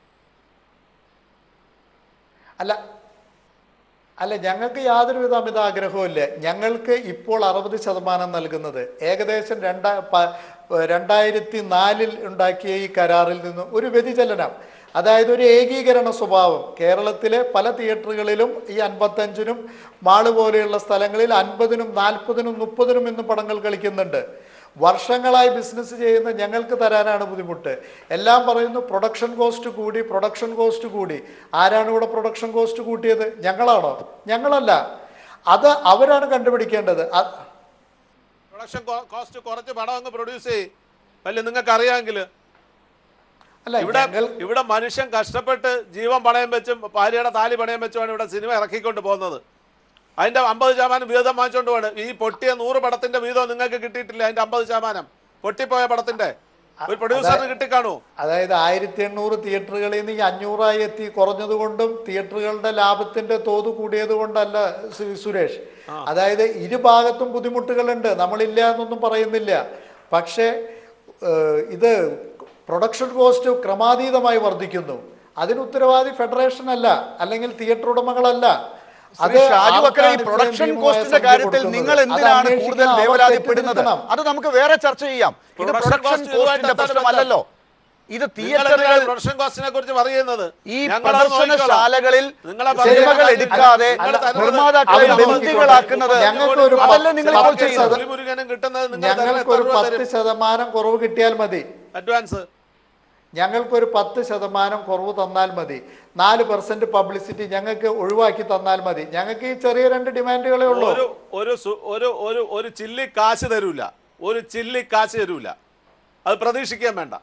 അല്ല അല്ല ഞങ്ങൾക്ക് യാതൊരുവിധ അമിത ആഗ്രഹവും ഇല്ല ഞങ്ങൾക്ക് ഇപ്പോൾ അറുപത് ശതമാനം നൽകുന്നത് ഏകദേശം രണ്ടാ പ- രണ്ടായിരത്തി നാലിൽ ഉണ്ടാക്കിയ ഈ കരാറിൽ നിന്ന് ഒരു വ്യതിചലനം അതായത് ഒരു ഏകീകരണ സ്വഭാവം കേരളത്തിലെ പല തിയേറ്ററുകളിലും ഈ അൻപത്തഞ്ചിനും മാള് പോലെയുള്ള സ്ഥലങ്ങളിൽ അൻപതിനും നാൽപ്പതിനും മുപ്പതിനും ഇന്ന് പടങ്ങൾ കളിക്കുന്നുണ്ട് വർഷങ്ങളായി ബിസിനസ് ചെയ്യുന്ന ഞങ്ങൾക്ക് തരാനാണ് ബുദ്ധിമുട്ട് എല്ലാം പറയുന്നു പ്രൊഡക്ഷൻ കോസ്റ്റ് കൂടി പ്രൊഡക്ഷൻ കോസ്റ്റ് കൂടി ആരാണ് ഇവിടെ പ്രൊഡക്ഷൻ കോസ്റ്റ് കൂട്ടിയത് ഞങ്ങളാണോ ഞങ്ങളല്ല അത് അവരാണ് കണ്ടുപിടിക്കേണ്ടത് അത് പ്രൊഡക്ഷൻ കോസ്റ്റ് കുറച്ച് പടം അങ്ങ് പ്രൊഡ്യൂസ് ചെയ്യും അല്ലെ നിങ്ങൾക്ക് അറിയാമെങ്കിൽ അല്ല ഇവിടെ ഞങ്ങൾ ഇവിടെ മനുഷ്യൻ കഷ്ടപ്പെട്ട് ജീവൻ പണയം വെച്ചും ഭാര്യയുടെ താലി പണയം വെച്ചുമാണ് ഇവിടെ സിനിമ ഇറക്കിക്കൊണ്ട് പോകുന്നത് അതിന്റെ അമ്പത് ശതമാനം വീതം വാങ്ങിച്ചോണ്ട് പോകണം ഈ പൊട്ടിയ നൂറ് പടത്തിന്റെ വീതം നിങ്ങൾക്ക് കിട്ടിയിട്ടില്ല അതിന്റെ അമ്പത് ശതമാനം പൊട്ടിപ്പോയ പടത്തിന്റെ ഒരു പ്രൊഡ്യൂസറിന് കിട്ടിക്കാണൂ അതായത് ആയിരത്തി എണ്ണൂറ് തിയേറ്ററുകളിൽ നിന്ന് ഈ അഞ്ഞൂറായി എത്തി കുറഞ്ഞതുകൊണ്ടും തിയേറ്ററുകളുടെ ലാഭത്തിന്റെ തോത് കൂടിയത് കൊണ്ടല്ല സു- സുരേഷ് അതായത് ഇരുഭാഗത്തും ബുദ്ധിമുട്ടുകളുണ്ട് നമ്മളില്ല എന്നൊന്നും പറയുന്നില്ല പക്ഷേ ഏഹ്, ഇത് പ്രൊഡക്ഷൻ കോസ്റ്റ് ക്രമാതീതമായി വർദ്ധിക്കുന്നു അതിന് ഉത്തരവാദി ഫെഡറേഷൻ അല്ല അല്ലെങ്കിൽ തിയേറ്റർ ഉടമകളല്ല ശ്രീ ഷാജു അക്കര ഈ ആർക്കാണ് പ്രൊഡക്ഷൻ ഇത്രയും കോസ്റ്റിന്റെ ഭീമമായ കാര്യത്തിൽ സംഖ്യ നിങ്ങൾ കൊടുക്കുന്നത്? അത് എന്തിനാണ് അന്വേഷിക്കണം, കൂടുതൽ അവർ വേവലാതിപ്പെടുന്നത് തെറ്റ് തിരുത്തണം. അത് നമുക്ക് വേറെ ചർച്ച ചെയ്യാം ഇത് Production പ്രൊഡക്ഷൻ cost കോസ്റ്റിന്റെ ഇതുമായിട്ട് പ്രശ്നമല്ലല്ലോ ഇത് നിങ്ങൾ തിയേറ്ററുകൾ പ്രൊഡക്ഷൻ കോസ്റ്റിനെ കുറിച്ച് പറയുന്നത് ഈ ഞങ്ങളത് നോക്കിക്കോളാം. പ്രദർശനശാലകളിൽ നിങ്ങളെ സിനിമകൾ പറയുന്ന എടുക്കാതെ നിങ്ങൾ തരുന്നത് നിർമ്മാതാക്കളെ അവർ ബന്ദികളാക്കുന്നത് ഞങ്ങൾക്ക് ഒരു അതല്ലേ നിങ്ങൾ ഇപ്പോൾ പത്ത് ചെയ്യുന്നത് ശതമാനം- പുലിമുരുകനും കിട്ടുന്നത് നിങ്ങൾ ഞങ്ങൾക്ക് ഒരു പത്ത് ശതമാനം കുറവ് കിട്ടിയാൽ മതി അഡ്വാൻസ് ഞങ്ങൾക്കൊരു പത്ത് ശതമാനം കുറവ് തന്നാൽ മതി നാല് പെർസെന്റ് പബ്ലിസിറ്റി ഞങ്ങൾക്ക് ഒഴിവാക്കി തന്നാൽ മതി ഞങ്ങൾക്ക് ഈ ചെറിയ രണ്ട് ഡിമാൻഡുകളേ ഉള്ളൂ ഒരു ഒരു സു- ഒരു ഒരു ഒരു ചില്ലി കാശ് തരൂല ഒരു ചില്ലി കാശ് തരൂല അത് പ്രതീക്ഷിക്കാൻ വേണ്ട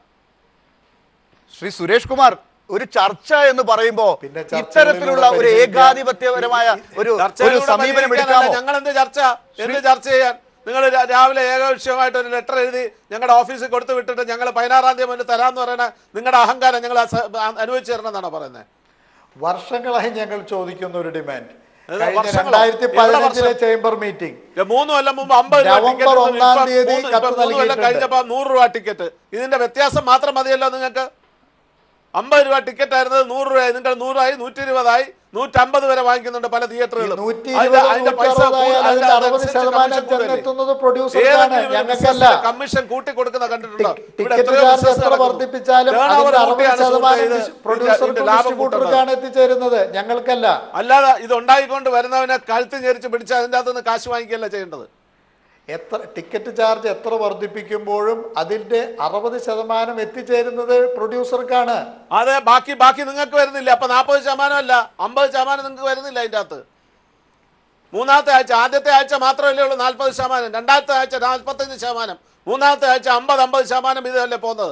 ശ്രീ സുരേഷ് കുമാർ ഒരു ചർച്ച എന്ന് പറയുമ്പോ പിന്നെ ചർച്ചകളിലൂടെ ഇത്തരത്തിലുള്ള ഒരു പരിഹരിക്കാൻ- ഏകാധിപത്യപരമായ ഒരു ഒരു സമീപനം എടുക്കാമോ ഞങ്ങൾ എന്ത് ചർച്ച എന്ത് ചർച്ച ചെയ്യാൻ നിങ്ങൾ രാവിലെ ഏകപക്ഷീയമായിട്ട് ഒരു ലെറ്റർ എഴുതി ഞങ്ങളുടെ ഓഫീസിൽ കൊടുത്തു വിട്ടിട്ട് ഞങ്ങൾ പതിനാറാം തീയതി മുന്നേ തരാമെന്ന് പറയുന്ന നിങ്ങളുടെ അഹങ്കാരം ഞങ്ങൾ അസ- അനുഭവിച്ചു തരണം എന്നാണ് പറയുന്നത് വർഷങ്ങളായി ഞങ്ങൾ ചോദിക്കുന്ന ഒരു ഡിമാൻഡ് ഏത് കഴിഞ്ഞ വർഷങ്ങളോ? രണ്ടായിരത്തി എവിടെ പതിനഞ്ചിലെ വർഷം? ചേംബർ മീറ്റിംഗ് മൂന്ന് കൊല്ലം മുമ്പ് അമ്പത് രൂപ നവംബർ ടിക്കറ്റ് ഒന്നാം ഇപ്പം തീയതി മൂന്ന് കത്ത് ഇപ്പം മൂന്ന് കൊല്ലം നൽകിയിട്ടുണ്ട്. കഴിഞ്ഞപ്പോൾ നൂറ് രൂപ ടിക്കറ്റ് ഇതിന്റെ വ്യത്യാസം മാത്രം മതിയല്ലോ നിങ്ങൾക്ക് അമ്പത് രൂപ ടിക്കറ്റ് ആയിരുന്നത് നൂറ് രൂപയായി നിങ്ങൾ നൂറായി നൂറ്റി ഇരുപതായി നൂറ്റമ്പത് വരെ വാങ്ങിക്കുന്നുണ്ട് പല തിയേറ്ററുകളും നൂറ്റി അതിന്റെ- ഇരുപത് അതിന്റെ നൂറ്റി പൈസ അറുപതായാൽ കൂടു- അതിന്റെ അറുപത് അതനുസരിച്ച് ശതമാനം കമ്മീഷൻ കൂടുകയല്ലേ? ചെന്നെത്തുന്നത് പ്രൊഡ്യൂസർക്കാണ് ഏതെങ്കിലും ഒരു ഞങ്ങൾക്കല്ല ബിസിനസ്സിന് കമ്മീഷൻ കൂട്ടി കൊടുക്കുന്ന കണ്ടിട്ടുണ്ടോ ടിക്കറ്റ് ഇവിടെ ടിക്കറ്റ് എത്രയോ ചാർജ് ബിസിനസ് എത്ര നടക്കുന്നു. വർദ്ധിപ്പിച്ചാലും Turnover അതിന്റെ അറുപത് കൂട്ടിയാണ് ശതമാനം സുഹൃത്തേ ഇത് ഡിസ്- പ്രൊഡ്യൂസർക്കും ഇതിന്റെ ലാഭം കൂട്ടുന്നത്. ഡിസ്ട്രിബ്യൂട്ടർക്കാണ് എത്തിച്ചേരുന്നത് ഞങ്ങൾക്കല്ല അല്ലാതെ ഇത് ഉണ്ടായിക്കൊണ്ട് വരുന്നവനെ കഴുത്ത് ഞെരിച്ച് പിടിച്ച് അതിന്റെ അകത്തുനിന്ന് കാശ് വാങ്ങിക്കുകയല്ല ചെയ്യേണ്ടത് എത്ര ടിക്കറ്റ് ചാർജ് എത്ര വർദ്ധിപ്പിക്കുമ്പോഴും അതിന്റെ അറുപത് ശതമാനം എത്തിച്ചേരുന്നത് പ്രൊഡ്യൂസർക്കാണ് അതെ ബാക്കി ബാക്കി നിങ്ങൾക്ക് വരുന്നില്ല അപ്പൊ നാൽപ്പത് ശതമാനം അല്ല അമ്പത് ശതമാനം നിങ്ങൾക്ക് വരുന്നില്ല അതിന്റെ അകത്ത് മൂന്നാമത്തെ ആഴ്ച ആദ്യത്തെ ആഴ്ച മാത്രമല്ലേ ഉള്ളൂ നാൽപ്പത് ശതമാനം രണ്ടാമത്തെ ആഴ്ച നാൽപ്പത്തഞ്ച് ശതമാനം മൂന്നാമത്തെ ആഴ്ച അമ്പത് അമ്പത് ശതമാനം ഇതല്ലേ പോകുന്നത്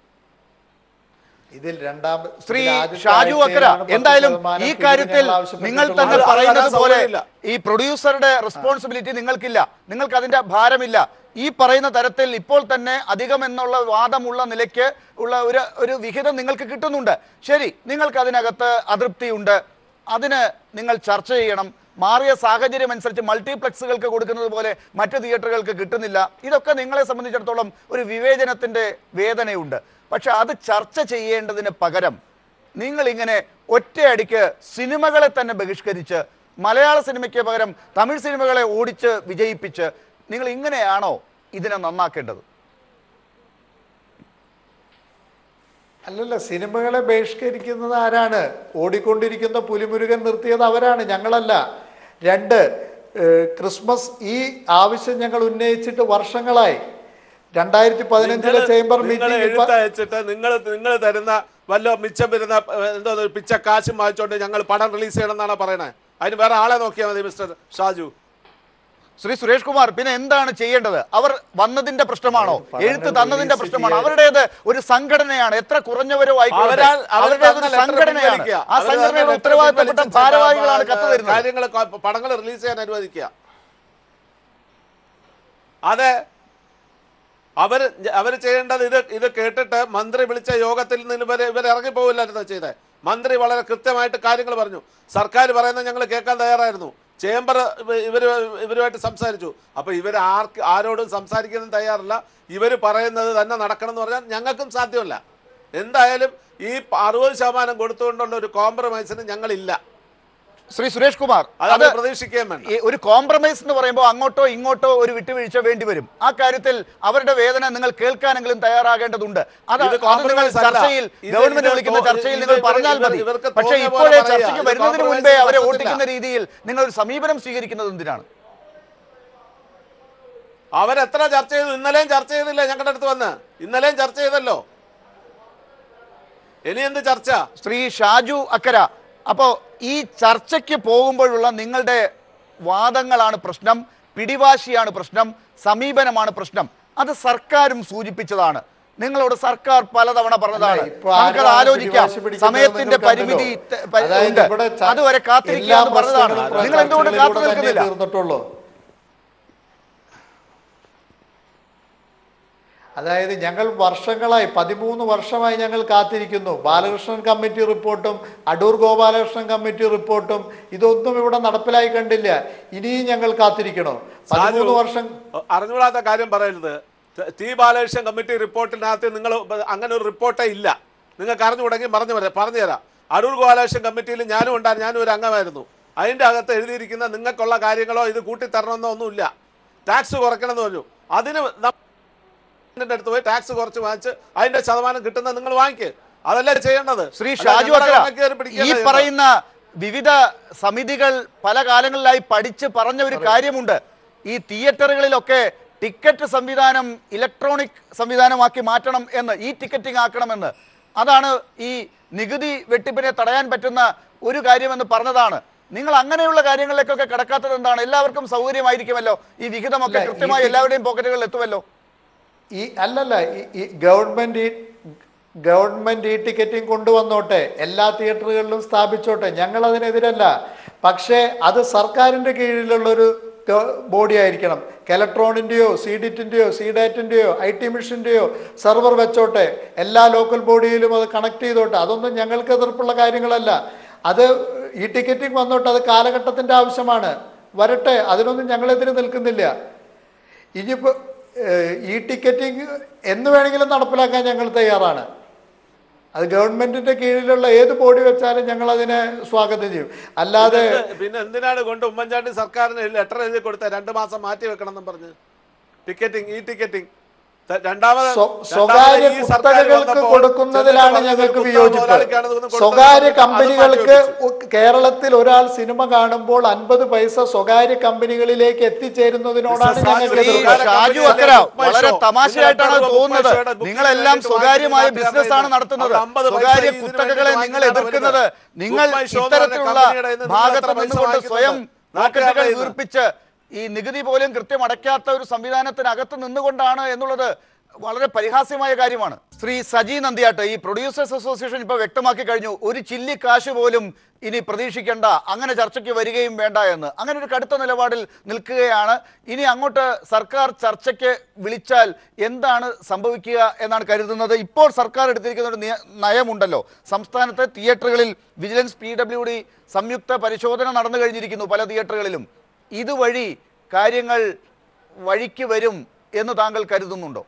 ഇതിൽ രണ്ടാം ശ്രീ ഇതിൽ ആദ്യത്തെ ഷാജു അക്കര ആഴ്ചയിലാണ് പത്ത് എന്തായാലും ശതമാനം ഈ പിരിവ് കാര്യത്തിൽ ഞങ്ങൾ ആവശ്യപ്പെട്ടിട്ടുള്ളത്. നിങ്ങൾ തന്നെ അത് പറയുന്നത് അതാ പോലെ സൗകര്യമില്ല. ഈ പ്രൊഡ്യൂസറുടെ റെസ്പോൺസിബിലിറ്റി നിങ്ങൾക്കില്ല നിങ്ങൾക്ക് അതിന്റെ ഭാരമില്ല ഈ പറയുന്ന തരത്തിൽ ഇപ്പോൾ തന്നെ അധികം എന്നുള്ള വാദമുള്ള നിലയ്ക്ക് ഉള്ള ഒരു ഒരു വിഹിതം നിങ്ങൾക്ക് കിട്ടുന്നുണ്ട് ശരി നിങ്ങൾക്ക് അതിനകത്ത് അതൃപ്തിയുണ്ട് അതിന് നിങ്ങൾ ചർച്ച ചെയ്യണം മാറിയ സാഹചര്യം അനുസരിച്ച് മൾട്ടിപ്ലക്സുകൾക്ക് കൊടുക്കുന്നത് പോലെ മറ്റ് തിയേറ്ററുകൾക്ക് കിട്ടുന്നില്ല ഇതൊക്കെ നിങ്ങളെ സംബന്ധിച്ചിടത്തോളം ഒരു വിവേചനത്തിന്റെ വേദനയുണ്ട് പക്ഷെ അത് ചർച്ച ചെയ്യേണ്ടതിന് പകരം നിങ്ങൾ ഇങ്ങനെ ഒറ്റയടിക്ക് സിനിമകളെ തന്നെ ബഹിഷ്കരിച്ച് മലയാള സിനിമയ്ക്ക് പകരം തമിഴ് സിനിമകളെ ഓടിച്ച് വിജയിപ്പിച്ച് നിങ്ങൾ ഇങ്ങനെയാണോ ഇതിനെ നന്നാക്കേണ്ടത് അല്ലല്ല സിനിമകളെ ബഹിഷ്കരിക്കുന്നത് ആരാണ് ഓടിക്കൊണ്ടിരിക്കുന്ന പുലിമുരുകൻ നിർത്തിയത് അവരാണ് ഞങ്ങളല്ല രണ്ട് ഏഹ്, ക്രിസ്മസ് ഈ ആവശ്യം ഞങ്ങൾ ഉന്നയിച്ചിട്ട് വർഷങ്ങളായി രണ്ടായിരത്തി പതിനഞ്ചിലെ നിങ്ങള് ചേംബർ നിങ്ങള് മീറ്റിംഗ് എഴുത്തയച്ചിട്ട് നിങ്ങൾ നിങ്ങൾ തരുന്ന വല്ല മിച്ചം വരുന്ന ഏഹ്, എന്തോ ഒരു പിച്ച കാശും വാങ്ങിച്ചോണ്ട് ഞങ്ങൾ പടം റിലീസ് ചെയ്യണം എന്നാണ് പറയണേ അതിന് വേറെ ആളെ നോക്കിയാൽ മതി മിസ്റ്റർ ഷാജു ശ്രീ സുരേഷ് കുമാർ പിന്നെ എന്താണ് ചെയ്യേണ്ടത് അവർ വന്നതിന്റെ പ്രശ്നമാണോ പടങ്ങൾ എഴുത്ത് തന്നതിന്റെ release പ്രശ്നമാണോ ചെയ്യാൻ- അവരുടേത് ഒരു സംഘടനയാണ് എത്ര കുറഞ്ഞവരോ ആയിക്കോട്ടെ അവരാൽ- അവർ അവരുടേത് തന്ന ഒരു letter സംഘടനയാണ് പിൻവലിക്കുക. ആ അവർ സംഘടനയുടെ തന്ന letter ഉത്തരവാദിത്തപ്പെട്ട പിൻവലിച്ച് ഭാരവാഹികളാണ് കത്ത് തരുന്നത് കാര്യങ്ങൾ പടങ്ങൾ റിലീസ് ചെയ്യാൻ അനുവദിക്കുക അതെ അവര് അവര് ചെയ്യേണ്ടത് ഇത് ഇത് കേട്ടിട്ട് മന്ത്രി വിളിച്ച യോഗത്തിൽ നിന്ന് ഇവര് ഇവർ ഇറങ്ങിപ്പോവില്ലായിരുന്നു ചെയ്തത് മന്ത്രി വളരെ കൃത്യമായിട്ട് കാര്യങ്ങൾ പറഞ്ഞു സർക്കാർ പറയുന്നത് ഞങ്ങൾ കേൾക്കാൻ തയ്യാറായിരുന്നു ചേംബർ ഇവർ ഇവരുമായിട്ട് സംസാരിച്ചു അപ്പൊ ഇവർ ആർക്ക് ആരോടും സംസാരിക്കാനും തയ്യാറില്ല ഇവർ പറയുന്നത് തന്നെ നടക്കണം എന്ന് പറഞ്ഞാൽ ഞങ്ങൾക്കും സാധ്യമല്ല എന്തായാലും ഈ അറുപത് ശതമാനം കൊടുത്തുകൊണ്ടുള്ള ഒരു കോംപ്രമൈസിന് ഞങ്ങളില്ല ശ്രീ സുരേഷ് കുമാർ അത് അത് അവർ പ്രതീക്ഷിക്കുകയും വേണ്ട ഈ ഒരു കോംപ്രമൈസ് എന്ന് പറയുമ്പോൾ അങ്ങോട്ടോ ഇങ്ങോട്ടോ ഒരു വിട്ടുവീഴ്ച വേണ്ടി വരും ആ കാര്യത്തിൽ അവരുടെ വേദന നിങ്ങൾ കേൾക്കാനെങ്കിലും തയ്യാറാകേണ്ടതുണ്ട് അത് ഇത് അത് നിങ്ങൾ compromise അല്ല. ചർച്ചയിൽ ഇത് ഗവൺമെന്റ് ഇത് വിളിക്കുന്ന തോ- ചർച്ചയിൽ ഇത് നിങ്ങൾ ഇവർ- പറഞ്ഞാൽ ഇവർ- മതി ഇവർക്ക് പക്ഷേ തോന്നിയ ഇപ്പോഴേ പോലെ ചർച്ചയ്ക്ക് പറയാം. ഇത് വരുന്നതിന് compromise മുൻപേ അവരെ നടത്തത്തില്ല. ഓട്ടിക്കുന്ന രീതിയിൽ നിങ്ങൾ ഒരു സമീപനം സ്വീകരിക്കുന്നത് എന്തിനാണ് അവരെത്ര ചർച്ച ചെയ്തു ഇന്നലെയും ചർച്ച ചെയ്തില്ലേ ഞങ്ങളുടെ അടുത്ത് വന്ന് ഇന്നലെയും ചർച്ച ചെയ്തല്ലോ ഇനി എന്ത് ചർച്ച ശ്രീ ഷാജു അക്കര അപ്പോ ഈ ചർച്ചയ്ക്ക് പോകുമ്പോഴുള്ള നിങ്ങളുടെ വാദങ്ങളാണ് പ്രശ്നം പിടിവാശിയാണ് പ്രശ്നം സമീപനമാണ് പ്രശ്നം അത് സർക്കാരും സൂചിപ്പിച്ചതാണ് നിങ്ങളോട് സർക്കാർ പലതവണ പറഞ്ഞതാണ് അല്ല, ഇപ്പൊ നമുക്കത് ആരാണ് ആലോചിക്കാം പിടിവാശി പിടിക്കുന്നത് സമയത്തിന്റെ നിങ്ങൾ പരിമിതി കണ്ടല്ലോ. ത- പ- അതായത് ഉണ്ട് ഇവിടെ ച- അതുവരെ എല്ലാ കാത്തിരിക്കുക എന്ന് പറഞ്ഞതാണ് പ്രശ്നങ്ങളും നിങ്ങൾ എന്തുകൊണ്ട് കാത്തു ചർച്ചകളിലൂടെ തന്നെ നിൽക്കുന്നില്ല തീർന്നിട്ടുള്ളൂ അതായത് ഞങ്ങൾ വർഷങ്ങളായി പതിമൂന്ന് വർഷമായി ഞങ്ങൾ കാത്തിരിക്കുന്നു ബാലകൃഷ്ണൻ കമ്മിറ്റി റിപ്പോർട്ടും അടൂർ ഗോപാലകൃഷ്ണൻ കമ്മിറ്റി റിപ്പോർട്ടും ഇതൊന്നും ഇവിടെ നടപ്പിലായി കണ്ടില്ല ഇനിയും ഞങ്ങൾ കാത്തിരിക്കണോ പതിമൂന്ന് വർഷം അറിഞ്ഞുകൂടാത്ത കാര്യം പറയരുത് ത- ടി ബാലകൃഷ്ണൻ കമ്മിറ്റി റിപ്പോർട്ടിനകത്ത് നിങ്ങൾ അങ്ങനെ ഒരു റിപ്പോർട്ടേ ഇല്ല നിങ്ങൾക്ക് അറിഞ്ഞുകൂടെങ്കിൽ പറഞ്ഞു വരാം പറഞ്ഞുതരാം അടൂർ ഗോപാലകൃഷ്ണൻ കമ്മിറ്റിയിൽ ഞാനും ഉണ്ടായിരുന്നു ഞാനും ഒരു അംഗമായിരുന്നു അതിന്റെ അകത്ത് എഴുതിയിരിക്കുന്ന നിങ്ങൾക്കുള്ള കാര്യങ്ങളോ ഇത് കൂട്ടിത്തരണമെന്നോ ഒന്നുമില്ല ടാക്സ് കുറയ്ക്കണമെന്ന് പറഞ്ഞു അതിന് നം- ന്റെ അടുത്ത് പോയി ടാക്സ് കുറച്ച് വാങ്ങിച്ച് അതിന്റെ ശതമാനം കിട്ടുന്നത് നിങ്ങൾ വാങ്ങിക്ക് അതല്ലേ ചെയ്യേണ്ടത് ശ്രീ അല്ലാതെ ഷാജു ഞങ്ങളുടെ അക്കര കണക്ക് കയറി ഈ പിടിക്കുകയല്ല ചെയ്യേണ്ടത്. പറയുന്ന വിവിധ സമിതികൾ പല കാലങ്ങളിലായി പഠിച്ച് പറഞ്ഞ ഒരു കാര്യമുണ്ട് ഈ തിയേറ്ററുകളിലൊക്കെ ടിക്കറ്റ് സംവിധാനം ഇലക്ട്രോണിക് സംവിധാനമാക്കി മാറ്റണം എന്ന് ഈ ടിക്കറ്റിംഗ് ആക്കണമെന്ന് അതാണ് ഈ നികുതി വെട്ടിപ്പിനെ തടയാൻ പറ്റുന്ന ഒരു കാര്യമെന്ന് പറഞ്ഞതാണ് നിങ്ങൾ അങ്ങനെയുള്ള കാര്യങ്ങളിലേക്കൊക്കെ കടക്കാത്തത് എന്താണ് എല്ലാവർക്കും സൗകര്യമായിരിക്കുമല്ലോ ഈ വിഹിതമൊക്കെ ഇല്ല, ഈ കൃത്യമായി ടി- എല്ലാവരുടെയും പോക്കറ്റുകളിൽ എത്തുമല്ലോ ഈ അല്ലല്ല ഈ- ഈ ഗവൺമെന്റ് ഈ ഗവൺമെന്റ് ഈ ടിക്കറ്റിംഗ് കൊണ്ടുവന്നോട്ടെ എല്ലാ തിയേറ്ററുകളിലും സ്ഥാപിച്ചോട്ടെ ഞങ്ങൾ അതിനെതിരല്ല പക്ഷേ അത് സർക്കാരിന്റെ കീഴിലുള്ളൊരു ബോഡി ആയിരിക്കണം കെലക്ട്രോണിൻ്റെയോ സി ഡിറ്റിൻ്റെയോ സി ഡാറ്റിൻ്റെയോ ഐ ടി മിഷൻ്റെയോ സെർവർ വെച്ചോട്ടെ എല്ലാ ലോക്കൽ ബോഡിയിലും അത് കണക്ട് ചെയ്തോട്ടെ അതൊന്നും ഞങ്ങൾക്ക് എതിർപ്പുള്ള കാര്യങ്ങളല്ല അത് ഈ ടിക്കറ്റിംഗ് വന്നോട്ടെ അത് കാലഘട്ടത്തിൻ്റെ ആവശ്യമാണ് വരട്ടെ അതിനൊന്നും ഞങ്ങളെതിരെ നിൽക്കുന്നില്ല ഇനിയിപ്പോൾ ഈ ടിക്കറ്റിംഗ് എന്ന് വേണമെങ്കിലും നടപ്പിലാക്കാൻ ഞങ്ങൾ തയ്യാറാണ് അത് ഗവൺമെന്റിന്റെ കീഴിലുള്ള ഏത് ബോഡി വെച്ചാലും ഞങ്ങൾ അതിനെ സ്വാഗതം ചെയ്യും അല്ലാതെ പിന്നെ- പിന്നെ എന്തിനാണ് കൊണ്ട് ഉമ്മൻചാണ്ടി സർക്കാരിന് ലെറ്റർ എഴുതി കൊടുത്ത രണ്ട് മാസം മാറ്റി വെക്കണം എന്നും പറഞ്ഞ് ടിക്കറ്റിംഗ് ഈ ടിക്കറ്റിംഗ് ത- രണ്ടാമത് സ്വ- രണ്ടാമത് സ്വകാര്യ ഈ സർക്കാർ കുത്തകകൾക്ക് വന്നപ്പോൾ കൊടുക്കുന്നതിലാണ് ചെന്നിട്ട് ഞങ്ങൾക്ക് പറഞ്ഞത് വിയോജിപ്പ് മുതലാളിക്കാണ് ഇതൊന്നും കൊടുത്തത് സ്വകാര്യ അത് കമ്പനികൾക്ക് മാറ്റി വെച്ചു. കേരളത്തിൽ ഒരാൾ സിനിമ കാണുമ്പോൾ അൻപത് പൈസ സ്വകാര്യ കമ്പനികളിലേക്ക് എത്തിച്ചേരുന്നതിനോടാണ് മിസ്റ്റർ ഞങ്ങൾക്ക് ശ്രീ സർക്കാർ എതിർപ്പ്. ഷാജു കമ്പനിയല്ലേ അക്കര ബുക്ക് മൈ വളരെ ഷോ. തമാശയായിട്ടാണ് നിങ്ങൾ തോന്നുന്നത് ബുക്ക് മൈ ഷോയുടെ ബുക്കിംഗ് നിങ്ങളെല്ലാം വേണ്ടിയിട്ട് സ്വകാര്യമായ വാങ്ങിക്കുന്ന ബിസിനസ്സാണ് ആൾക്കാരാണ് നടത്തുന്നത് അവർ 50 പൈസ സ്വകാര്യ ഇതിന് കുത്തകകളെ വേണ്ടി നിങ്ങൾ വാങ്ങിക്കുന്നതാണ് എതിർക്കുന്നത് വരുന്നത്. നിങ്ങൾ ബുക്ക് മൈ ഷോ എന്ന് ഇത്തരത്തിലുള്ള പറഞ്ഞ കമ്പനിയുടെ കയ്യിൽ നിന്ന് ഭാഗത്ത് എത്ര പൈസ നിന്നുകൊണ്ട് വാങ്ങിക്കുന്നത്? സ്വയം നാട്ടുകാരുടെ പോക്കറ്റുകൾ കയ്യിൽ നിന്ന്. വീർപ്പിച്ച് ഈ നികുതി പോലും കൃത്യം അടയ്ക്കാത്ത ഒരു സംവിധാനത്തിനകത്ത് നിന്നുകൊണ്ടാണ് എന്നുള്ളത് വളരെ പരിഹാസ്യമായ കാര്യമാണ് ശ്രീ സജി നന്ദിയാട്ട് ഈ പ്രൊഡ്യൂസേഴ്സ് അസോസിയേഷൻ ഇപ്പൊ വ്യക്തമാക്കി കഴിഞ്ഞു ഒരു ചില്ലി കാശ് പോലും ഇനി പ്രതീക്ഷിക്കേണ്ട അങ്ങനെ ചർച്ചയ്ക്ക് വരികയും വേണ്ട എന്ന് അങ്ങനെ ഒരു കടുത്ത നിലപാടിൽ നിൽക്കുകയാണ് ഇനി അങ്ങോട്ട് സർക്കാർ ചർച്ചയ്ക്ക് വിളിച്ചാൽ എന്താണ് സംഭവിക്കുക എന്നാണ് കരുതുന്നത് ഇപ്പോൾ സർക്കാർ എടുത്തിരിക്കുന്ന ഒരു നിയ- നയമുണ്ടല്ലോ സംസ്ഥാനത്തെ തിയേറ്ററുകളിൽ വിജിലൻസ് പി ഡബ്ല്യു ഡി സംയുക്ത പരിശോധന നടന്നു കഴിഞ്ഞിരിക്കുന്നു പല തിയേറ്ററുകളിലും ഇതുവഴി കാര്യങ്ങൾ വഴിക്ക് വരും എന്ന് താങ്കൾ കരുതുന്നുണ്ടോ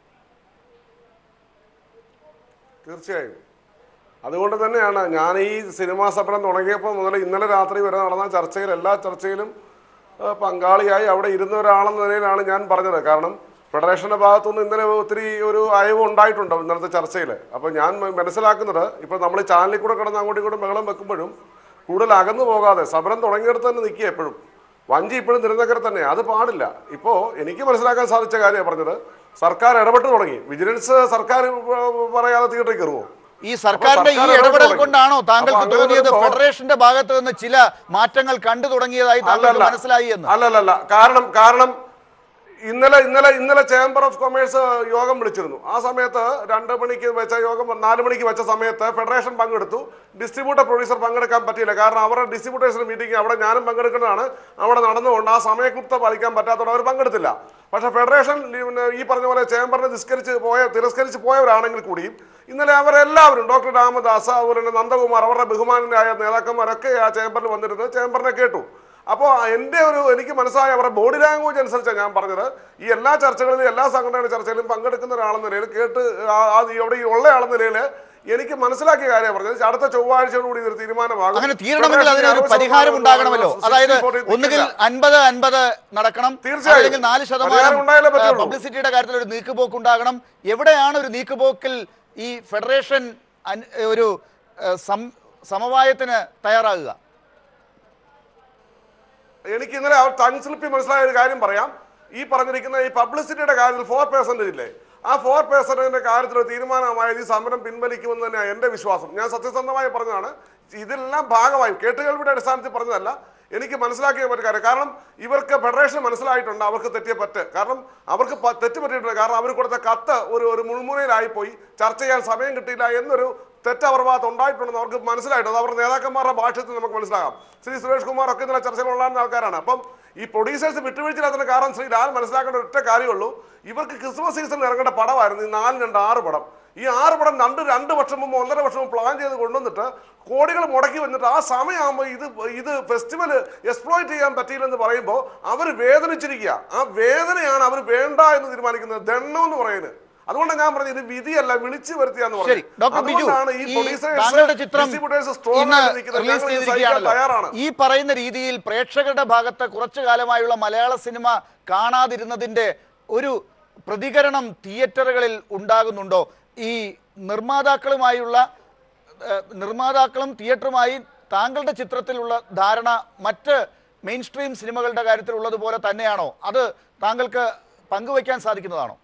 തീർച്ചയായും അതുകൊണ്ട് തന്നെയാണ് ഞാൻ ഈ സിനിമാ സമരം തുടങ്ങിയപ്പോൾ മുതൽ ഇന്നലെ രാത്രി വരെ നടന്ന ചർച്ചയിൽ എല്ലാ ചർച്ചയിലും ആ, പങ്കാളിയായി അവിടെ ഇരുന്ന ഒരാളെന്ന നിലയിലാണ് ഞാൻ പറഞ്ഞത് കാരണം ഫെഡറേഷന്റെ ഭാഗത്തുനിന്ന് ഇന്നലെ ഒത്തിരി ഒരു അയവ് ഉണ്ടായിട്ടുണ്ട് ഇന്നലത്തെ ചർച്ചയിൽ അപ്പോൾ ഞാൻ മ- മനസ്സിലാക്കുന്നത് ഇപ്പോൾ നമ്മൾ ഈ ചാനലിൽ കൂടെ കിടന്ന് അങ്ങോട്ടും ഇങ്ങോട്ടും ബഹളം വെക്കുമ്പോഴും കൂടുതൽ അകന്നു പോകാതെ സമരം തുടങ്ങിയെടുത്ത് തന്നെ നിൽക്കുക എപ്പോഴും വഞ്ചി ഇപ്പോഴും തിരുനക്കര തന്നെ അത് പാടില്ല ഇപ്പോൾ എനിക്ക് മനസ്സിലാക്കാൻ സാധിച്ച കാര്യമാണ് പറഞ്ഞത് സർക്കാർ ഇടപെട്ട് തുടങ്ങി വിജിലൻസ് സർക്കാർ ഏർ, പറയാതെ തിയേറ്ററിൽ കയറുമോ ഈ സർക്കാരിന്റെ ഈ സർക്കാർ ഇടപെടൽ ഇടപെടൽ കൊണ്ടാണോ താങ്കൾക്ക് അപ്പോൾ അങ്ങനെ തോന്നിയത് വരുമ്പോൾ- ഫെഡറേഷന്റെ ഭാഗത്ത് നിന്ന് ചില മാറ്റങ്ങൾ കണ്ടു തുടങ്ങിയതായി താങ്കൾക്ക് അല്ലല്ല. മനസ്സിലായി എന്ന് അല്ലല്ലല്ല കാരണം കാരണം ഇന്നലെ ഇന്നലെ ഇന്നലെ ചേംബർ ഓഫ് കൊമേഴ്സ് യോഗം വിളിച്ചിരുന്നു ആ സമയത്ത് രണ്ട് മണിക്ക് വെച്ച യോഗം നാല് മണിക്ക് വെച്ച സമയത്ത് ഫെഡറേഷൻ പങ്കെടുത്തു ഡിസ്ട്രിബ്യൂട്ടർ പ്രൊഡ്യൂസർ പങ്കെടുക്കാൻ പറ്റിയില്ല കാരണം അവരുടെ ഡിസ്ട്രിബ്യൂട്ടേഴ്സിന്റെ മീറ്റിംഗ് അവിടെ ഞാനും പങ്കെടുക്കുന്നതാണ് അവിടെ നടന്നുകൊണ്ട് ആ സമയക്ലിപ്ത പാലിക്കാൻ പറ്റാത്തതുകൊണ്ട് അവർ പങ്കെടുത്തില്ല പക്ഷേ ഫെഡറേഷൻ പിന്നെ ഈ പറഞ്ഞ പോലെ ചേംബറിനെ നിസ്കരിച്ച് പോയ തിരസ്കരിച്ച് പോയവരാണെങ്കിൽ കൂടിയും ഇന്നലെ അവരെല്ലാവരും ഡോക്ടർ രാമദാസ് അതുപോലെ തന്നെ നന്ദകുമാർ അവരുടെ ബഹുമാനരായ നേതാക്കന്മാരൊക്കെ ആ ചേംബറിൽ വന്നിരുന്ന് ചേംബറിനെ കേട്ടു അപ്പോൾ എൻ്റെ ഒരു എനിക്ക് മനസ്സിലായ അവരുടെ ബോഡി ലാംഗ്വേജ് അനുസരിച്ചാണ് ഞാൻ പറഞ്ഞത് ഈ എല്ലാ ചർച്ചകളിലും എല്ലാ സംഘടനയുടെ ചർച്ചയിലും പങ്കെടുക്കുന്ന ഒരാളെന്ന നിലയിൽ കേട്ട് ആ- ആ ഇവിടെ ഈ ഉള്ള ആളെന്ന നിലയിൽ എനിക്ക് മനസ്സിലാക്കിയ കാര്യം പറഞ്ഞത് അടുത്ത ചൊവ്വാഴ്ചയോടുകൂടി ഇതൊരു തീരുമാനമാകും അങ്ങനെ തീരണമെങ്കിൽ അതിനൊരു പരിഹാരം ഉണ്ടാകണമല്ലോ അതായത് ഒന്നുകിൽ അൻപത് അൻപത് നടക്കണം തീർച്ചയായും. അല്ലെങ്കിൽ നാല് പരിഹാരം ശതമാനം ഉണ്ടായാലേ പറ്റുള്ളൂ. പബ്ലിസിറ്റിയുടെ കാര്യത്തിൽ ഒരു നീക്കുപോക്ക് ഉണ്ടാകണം എവിടെയാണ് ഒരു നീക്കുപോക്കിൽ ഈ ഫെഡറേഷൻ അൻ- ഒരു ഏഹ്, സം- സമവായത്തിന് തയ്യാറാകുക എനിക്ക് ഇന്നലെ അവർ ടങ് സ്ലിപ്പിൽ മനസ്സിലായ ഒരു കാര്യം പറയാം ഈ പറഞ്ഞിരിക്കുന്ന ഈ പബ്ലിസിറ്റിയുടെ കാര്യത്തിൽ ഫോർ പെർസെന്റേജ് ഇല്ലേ ആ ഫോർ പെർസെന്റേജിന്റെ കാര്യത്തിൽ ഒരു തീരുമാനമായത് ഈ സമരം പിൻവലിക്കുമെന്ന് തന്നെയാണ് എന്റെ വിശ്വാസം ഞാൻ സത്യസന്ധമായി പറഞ്ഞതാണ് ഇതെല്ലാം ഭാഗമായി കേട്ടുകേൾവിയുടെ അടിസ്ഥാനത്തിൽ പറഞ്ഞതല്ല എനിക്ക് മനസ്സിലാക്കിയ ഒരു കാര്യം കാരണം ഇവർക്ക് ഫെഡറേഷൻ മനസ്സിലായിട്ടുണ്ട് അവർക്ക് തെറ്റിയ പറ്റ് കാരണം അവർക്ക് പ- തെറ്റ് പറ്റിയിട്ടുണ്ട് കാരണം അവർ കൊടുത്ത കത്ത് ഒരു ഒരു മുൾമുനയിലായി പോയി ചർച്ച ചെയ്യാൻ സമയം കിട്ടിയില്ല എന്നൊരു തെറ്റ് അവർ ഭാഗത്ത് ഉണ്ടായിട്ടുണ്ടെന്ന് അവർക്ക് മനസ്സിലായിട്ടുണ്ട് അവരുടെ നേതാക്കന്മാരുടെ ഭാഷത്തിൽ നമുക്ക് മനസ്സിലാകാം ശ്രീ സുരേഷ് കുമാർ ഒക്കെ ഇന്നലെ ചർച്ചയിലുണ്ടായിരുന്ന ആൾക്കാരാണ് അപ്പം ഈ പ്രൊഡ്യൂസേഴ്സ് വിട്ടുവീഴ്ചയില്ലാത്തതിന് കാരണം ശ്രീ ലാൽ മനസ്സിലാക്കേണ്ട ഒറ്റ കാര്യമുള്ളൂ ഇവർക്ക് ക്രിസ്മസ് സീസണിൽ ഇറങ്ങേണ്ട പടമായിരുന്നു ഈ നാല് രണ്ട് ആറ് പടം ഈ ആറ് പടം രണ്ട് രണ്ട് വർഷം മുമ്പ് ഒന്നര വർഷം മുമ്പ് പ്ലാൻ ചെയ്ത് കൊണ്ടുവന്നിട്ട് കോടികൾ മുടക്കി വന്നിട്ട് ആ സമയമാകുമ്പോൾ ഇത് ഇത് ഫെസ്റ്റിവൽ എക്സ്പ്ലോയിറ്റ് ചെയ്യാൻ പറ്റിയില്ലെന്ന് പറയുമ്പോൾ അവർ വേദനിച്ചിരിക്കുക ആ വേദനയാണ് അവർ വേണ്ട എന്ന് തീരുമാനിക്കുന്നത് ദണ്ണം എന്ന് പറയുന്നത് അതുകൊണ്ടാണ് ഞാൻ പറഞ്ഞത് ഇത് വിധിയല്ല വിളിച്ചു വരുത്തിയാന്ന് ശരി പറഞ്ഞു ഡോക്ടർ ബിജു അതുകൊണ്ടാണ് ഈ ഈ producers, താങ്കളുടെ ചിത്രം distributors strong ഇന്ന് ആയിട്ട് നിൽക്കുന്നത്. റിലീസ് ഞങ്ങൾ ഇത് സഹിക്കാൻ തയ്യാറാണ് ചെയ്തിരിക്കുകയാണല്ലോ ഈ പറയുന്ന രീതിയിൽ പ്രേക്ഷകരുടെ ഭാഗത്ത് കുറച്ചു കാലമായുള്ള മലയാള സിനിമ കാണാതിരുന്നതിന്റെ ഒരു പ്രതികരണം തിയേറ്ററുകളിൽ ഉണ്ടാകുന്നുണ്ടോ ഈ നിർമ്മാതാക്കളുമായുള്ള ഏഹ്, നിർമ്മാതാക്കളും തിയേറ്ററുമായി താങ്കളുടെ ചിത്രത്തിലുള്ള ധാരണ മറ്റ് മെയിൻ സ്ട്രീം സിനിമകളുടെ കാര്യത്തിലുള്ളതുപോലെ തന്നെയാണോ അത് താങ്കൾക്ക് പങ്കുവയ്ക്കാൻ സാധിക്കുന്നതാണോ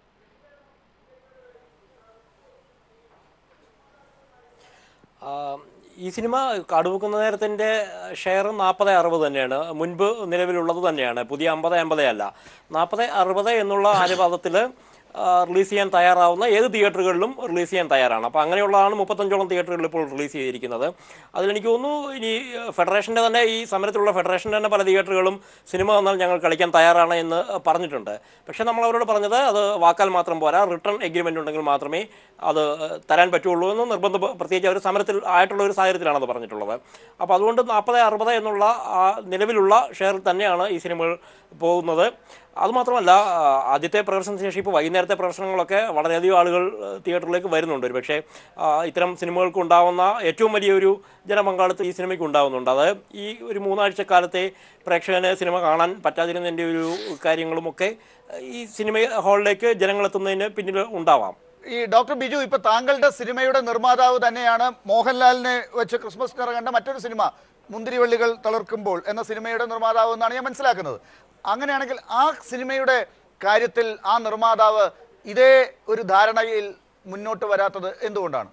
ആ, ഈ സിനിമ കടുവക്കുന്ന നേരത്തിൻ്റെ ഷെയർ നാൽപ്പത് അറുപത് തന്നെയാണ് മുൻപ് നിലവിലുള്ളത് തന്നെയാണ് പുതിയ അമ്പത് അമ്പത് അല്ല നാൽപ്പത് അറുപത് എന്നുള്ള അനുപാതത്തിൽ റിലീസ് ചെയ്യാൻ തയ്യാറാവുന്ന ഏത് തിയേറ്ററുകളിലും റിലീസ് ചെയ്യാൻ തയ്യാറാണ് അപ്പോൾ അങ്ങനെയുള്ളതാണ് മുപ്പത്തഞ്ചോളം തിയേറ്ററുകളിൽ ഇപ്പോൾ റിലീസ് ചെയ്തിരിക്കുന്നത് അതിലെനിക്ക് തോന്നുന്നു ഇനി ഫെഡറേഷൻ്റെ തന്നെ ഈ സമരത്തിലുള്ള ഫെഡറേഷൻ്റെ തന്നെ പല തിയേറ്ററുകളും സിനിമ വന്നാൽ ഞങ്ങൾ കളിക്കാൻ തയ്യാറാണ് എന്ന് പറഞ്ഞിട്ടുണ്ട് പക്ഷേ നമ്മൾ അവരോട് പറഞ്ഞത് അത് വാക്കാൽ മാത്രം പോരാ റിട്ടേൺ എഗ്രിമെൻ്റ് ഉണ്ടെങ്കിൽ മാത്രമേ അത് തരാൻ പറ്റുള്ളൂ എന്ന് നിർബന്ധം പ്രത്യേകിച്ച് അവർ സമരത്തിൽ ആയിട്ടുള്ള ഒരു സാഹചര്യത്തിലാണ് അത് പറഞ്ഞിട്ടുള്ളത് അപ്പോൾ അതുകൊണ്ട് നാൽപ്പത് അറുപത് എന്നുള്ള ആ നിലവിലുള്ള ഷെയറിൽ തന്നെയാണ് ഈ സിനിമകൾ പോകുന്നത് അതുമാത്രമല്ല ആ, ആദ്യത്തെ പ്രദർശനത്തിന് ശേഷം ഇപ്പോൾ വൈകുന്നേരത്തെ പ്രദർശനങ്ങളൊക്കെ വളരെയധികം ആളുകൾ ആ, തിയേറ്ററിലേക്ക് വരുന്നുണ്ട് ഒരു പക്ഷേ ആ, ഇത്തരം സിനിമകൾക്ക് ഉണ്ടാവുന്ന ഏറ്റവും വലിയൊരു ജനപങ്കാളിത്തം ഈ സിനിമയ്ക്ക് ഉണ്ടാവുന്നുണ്ട് അത് ഈ ഒരു മൂന്നാഴ്ച കാലത്തെ പ്രേക്ഷകന് സിനിമ കാണാൻ പറ്റാതിരുന്നതിൻ്റെ ഒരു കാര്യങ്ങളുമൊക്കെ ഈ സിനിമ ഹാളിലേക്ക് ജനങ്ങളെത്തുന്നതിന് പിന്നിൽ ഉണ്ടാവാം ഈ ഡോക്ടർ ബിജു ഇപ്പൊ താങ്കളുടെ സിനിമയുടെ നിർമ്മാതാവ് തന്നെയാണ് മോഹൻലാലിനെ വെച്ച് ക്രിസ്മസിന് ഇറങ്ങേണ്ട മറ്റൊരു സിനിമ മുന്തിരിവള്ളികൾ തളർക്കുമ്പോൾ എന്ന സിനിമയുടെ നിർമ്മാതാവ് എന്നാണ് ഞാൻ മനസ്സിലാക്കുന്നത് അങ്ങനെയാണെങ്കിൽ ആ സിനിമയുടെ കാര്യത്തിൽ ആ നിർമ്മാതാവ് ഇതേ ഒരു ധാരണയിൽ മുന്നോട്ട് വരാത്തത് എന്തുകൊണ്ടാണ്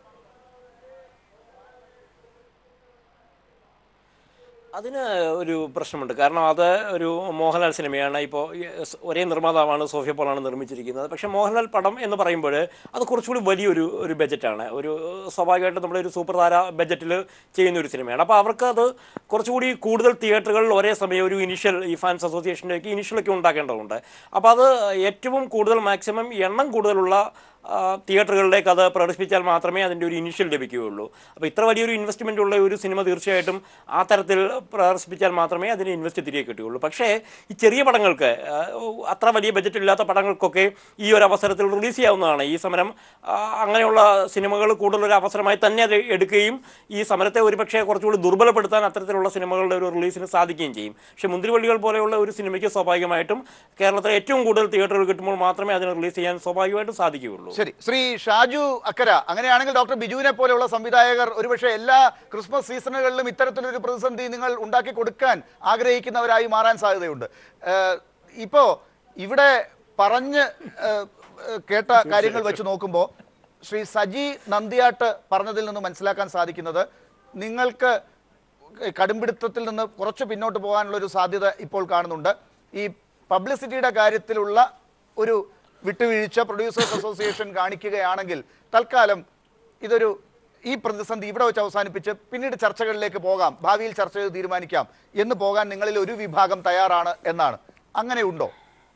അതിന് ഒരു പ്രശ്നമുണ്ട് കാരണം അത് ഒരു മോഹൻലാൽ സിനിമയാണ് ഇപ്പോൾ ഈ സ് ഒരേ നിർമ്മാതാവാണ് സോഫിയ പോളാണ് നിർമ്മിച്ചിരിക്കുന്നത് പക്ഷേ മോഹൻലാൽ പടം എന്ന് പറയുമ്പോൾ അത് കുറച്ചുകൂടി വലിയൊരു ഒരു ബജറ്റാണ് ഒരു സ്വാഭാവികമായിട്ടും നമ്മുടെ ഒരു സൂപ്പർ താര ബജറ്റിൽ ചെയ്യുന്ന ഒരു സിനിമയാണ് അപ്പോൾ അവർക്ക് അത് കുറച്ചുകൂടി കൂടുതൽ തിയേറ്ററുകളിൽ ഒരേ സമയം ഒരു ഇനിഷ്യൽ ഈ ഫാൻസ് അസോസിയേഷൻ്റെ ഒക്കെ ഇനിഷ്യലൊക്കെ ഉണ്ടാക്കേണ്ടതുണ്ട് അപ്പോൾ അത് ഏറ്റവും കൂടുതൽ മാക്സിമം എണ്ണം കൂടുതലുള്ള ആ, തിയേറ്ററുകളിലേക്ക് അത് പ്രദർശിപ്പിച്ചാൽ മാത്രമേ അതിൻ്റെ ഒരു ഇനിഷ്യൽ ലഭിക്കുകയുള്ളൂ അപ്പോൾ ഇത്ര വലിയൊരു ഇൻവെസ്റ്റ്മെൻ്റ് ഉള്ള ഒരു സിനിമ തീർച്ചയായിട്ടും ആ തരത്തിൽ പ്രദർശിപ്പിച്ചാൽ മാത്രമേ അതിന് ഇൻവെസ്റ്റ് തിരികെ കിട്ടുകയുള്ളൂ പക്ഷേ ഈ ചെറിയ പടങ്ങൾക്ക് ആ, അത്ര വലിയ ബജറ്റ് ഇല്ലാത്ത പടങ്ങൾക്കൊക്കെ ഈ ഒരു അവസരത്തിൽ റിലീസ് ചെയ്യാവുന്നതാണ് ഈ സമരം ആ, അങ്ങനെയുള്ള സിനിമകൾ കൂടുതലൊരു അവസരമായി തന്നെ അത് എടുക്കുകയും ഈ സമരത്തെ ഒരുപക്ഷെ കുറച്ചുകൂടി ദുർബലപ്പെടുത്താൻ അത്തരത്തിലുള്ള സിനിമകളുടെ ഒരു റിലീസിന് സാധിക്കുകയും ചെയ്യും പക്ഷേ മുന്തിരിവള്ളികൾ പോലെയുള്ള ഒരു സിനിമയ്ക്ക് സ്വാഭാവികമായിട്ടും കേരളത്തിലെ ഏറ്റവും കൂടുതൽ തിയേറ്ററുകൾ കിട്ടുമ്പോൾ മാത്രമേ അതിന് റിലീസ് ചെയ്യാൻ സ്വാഭാവികമായിട്ടും സാധിക്കുകയുള്ളൂ ശരി ശ്രീ ഷാജു അക്കര അങ്ങനെയാണെങ്കിൽ ഡോക്ടർ ബിജുവിനെ പോലെയുള്ള സംവിധായകർ ഒരുപക്ഷെ എല്ലാ ക്രിസ്മസ് സീസണുകളിലും ഇത്തരത്തിലൊരു പ്രതിസന്ധി നിങ്ങൾ ഉണ്ടാക്കി കൊടുക്കാൻ ആഗ്രഹിക്കുന്നവരായി മാറാൻ സാധ്യതയുണ്ട് ഏഹ് ഇപ്പോ ഇവിടെ പറഞ്ഞ് ഏഹ്, ഏഹ്, കേട്ട കാര്യങ്ങൾ വെച്ച് നോക്കുമ്പോൾ ശ്രീ സജി നന്ദിയാട്ട് പറഞ്ഞതിൽ നിന്ന് മനസ്സിലാക്കാൻ സാധിക്കുന്നത് നിങ്ങൾക്ക് കടുംപിടുത്തത്തിൽ നിന്ന് കുറച്ച് പിന്നോട്ട് പോകാനുള്ള ഒരു സാധ്യത ഇപ്പോൾ കാണുന്നുണ്ട് ഈ പബ്ലിസിറ്റിയുടെ കാര്യത്തിലുള്ള ഒരു വിട്ടുവീഴ്ച പ്രൊഡ്യൂസേഴ്സ് അസോസിയേഷൻ കാണിക്കുകയാണെങ്കിൽ തൽക്കാലം ഇതൊരു ഈ പ്രതിസന്ധി ഇവിടെ വെച്ച് അവസാനിപ്പിച്ച് പിന്നീട് ചർച്ചകളിലേക്ക് പോകാം ഭാവിയിൽ ചർച്ച ചെയ്ത് തീരുമാനിക്കാം എന്ന് പോകാൻ നിങ്ങളിൽ ഒരു വിഭാഗം തയ്യാറാണ് എന്നാണ് അങ്ങനെയുണ്ടോ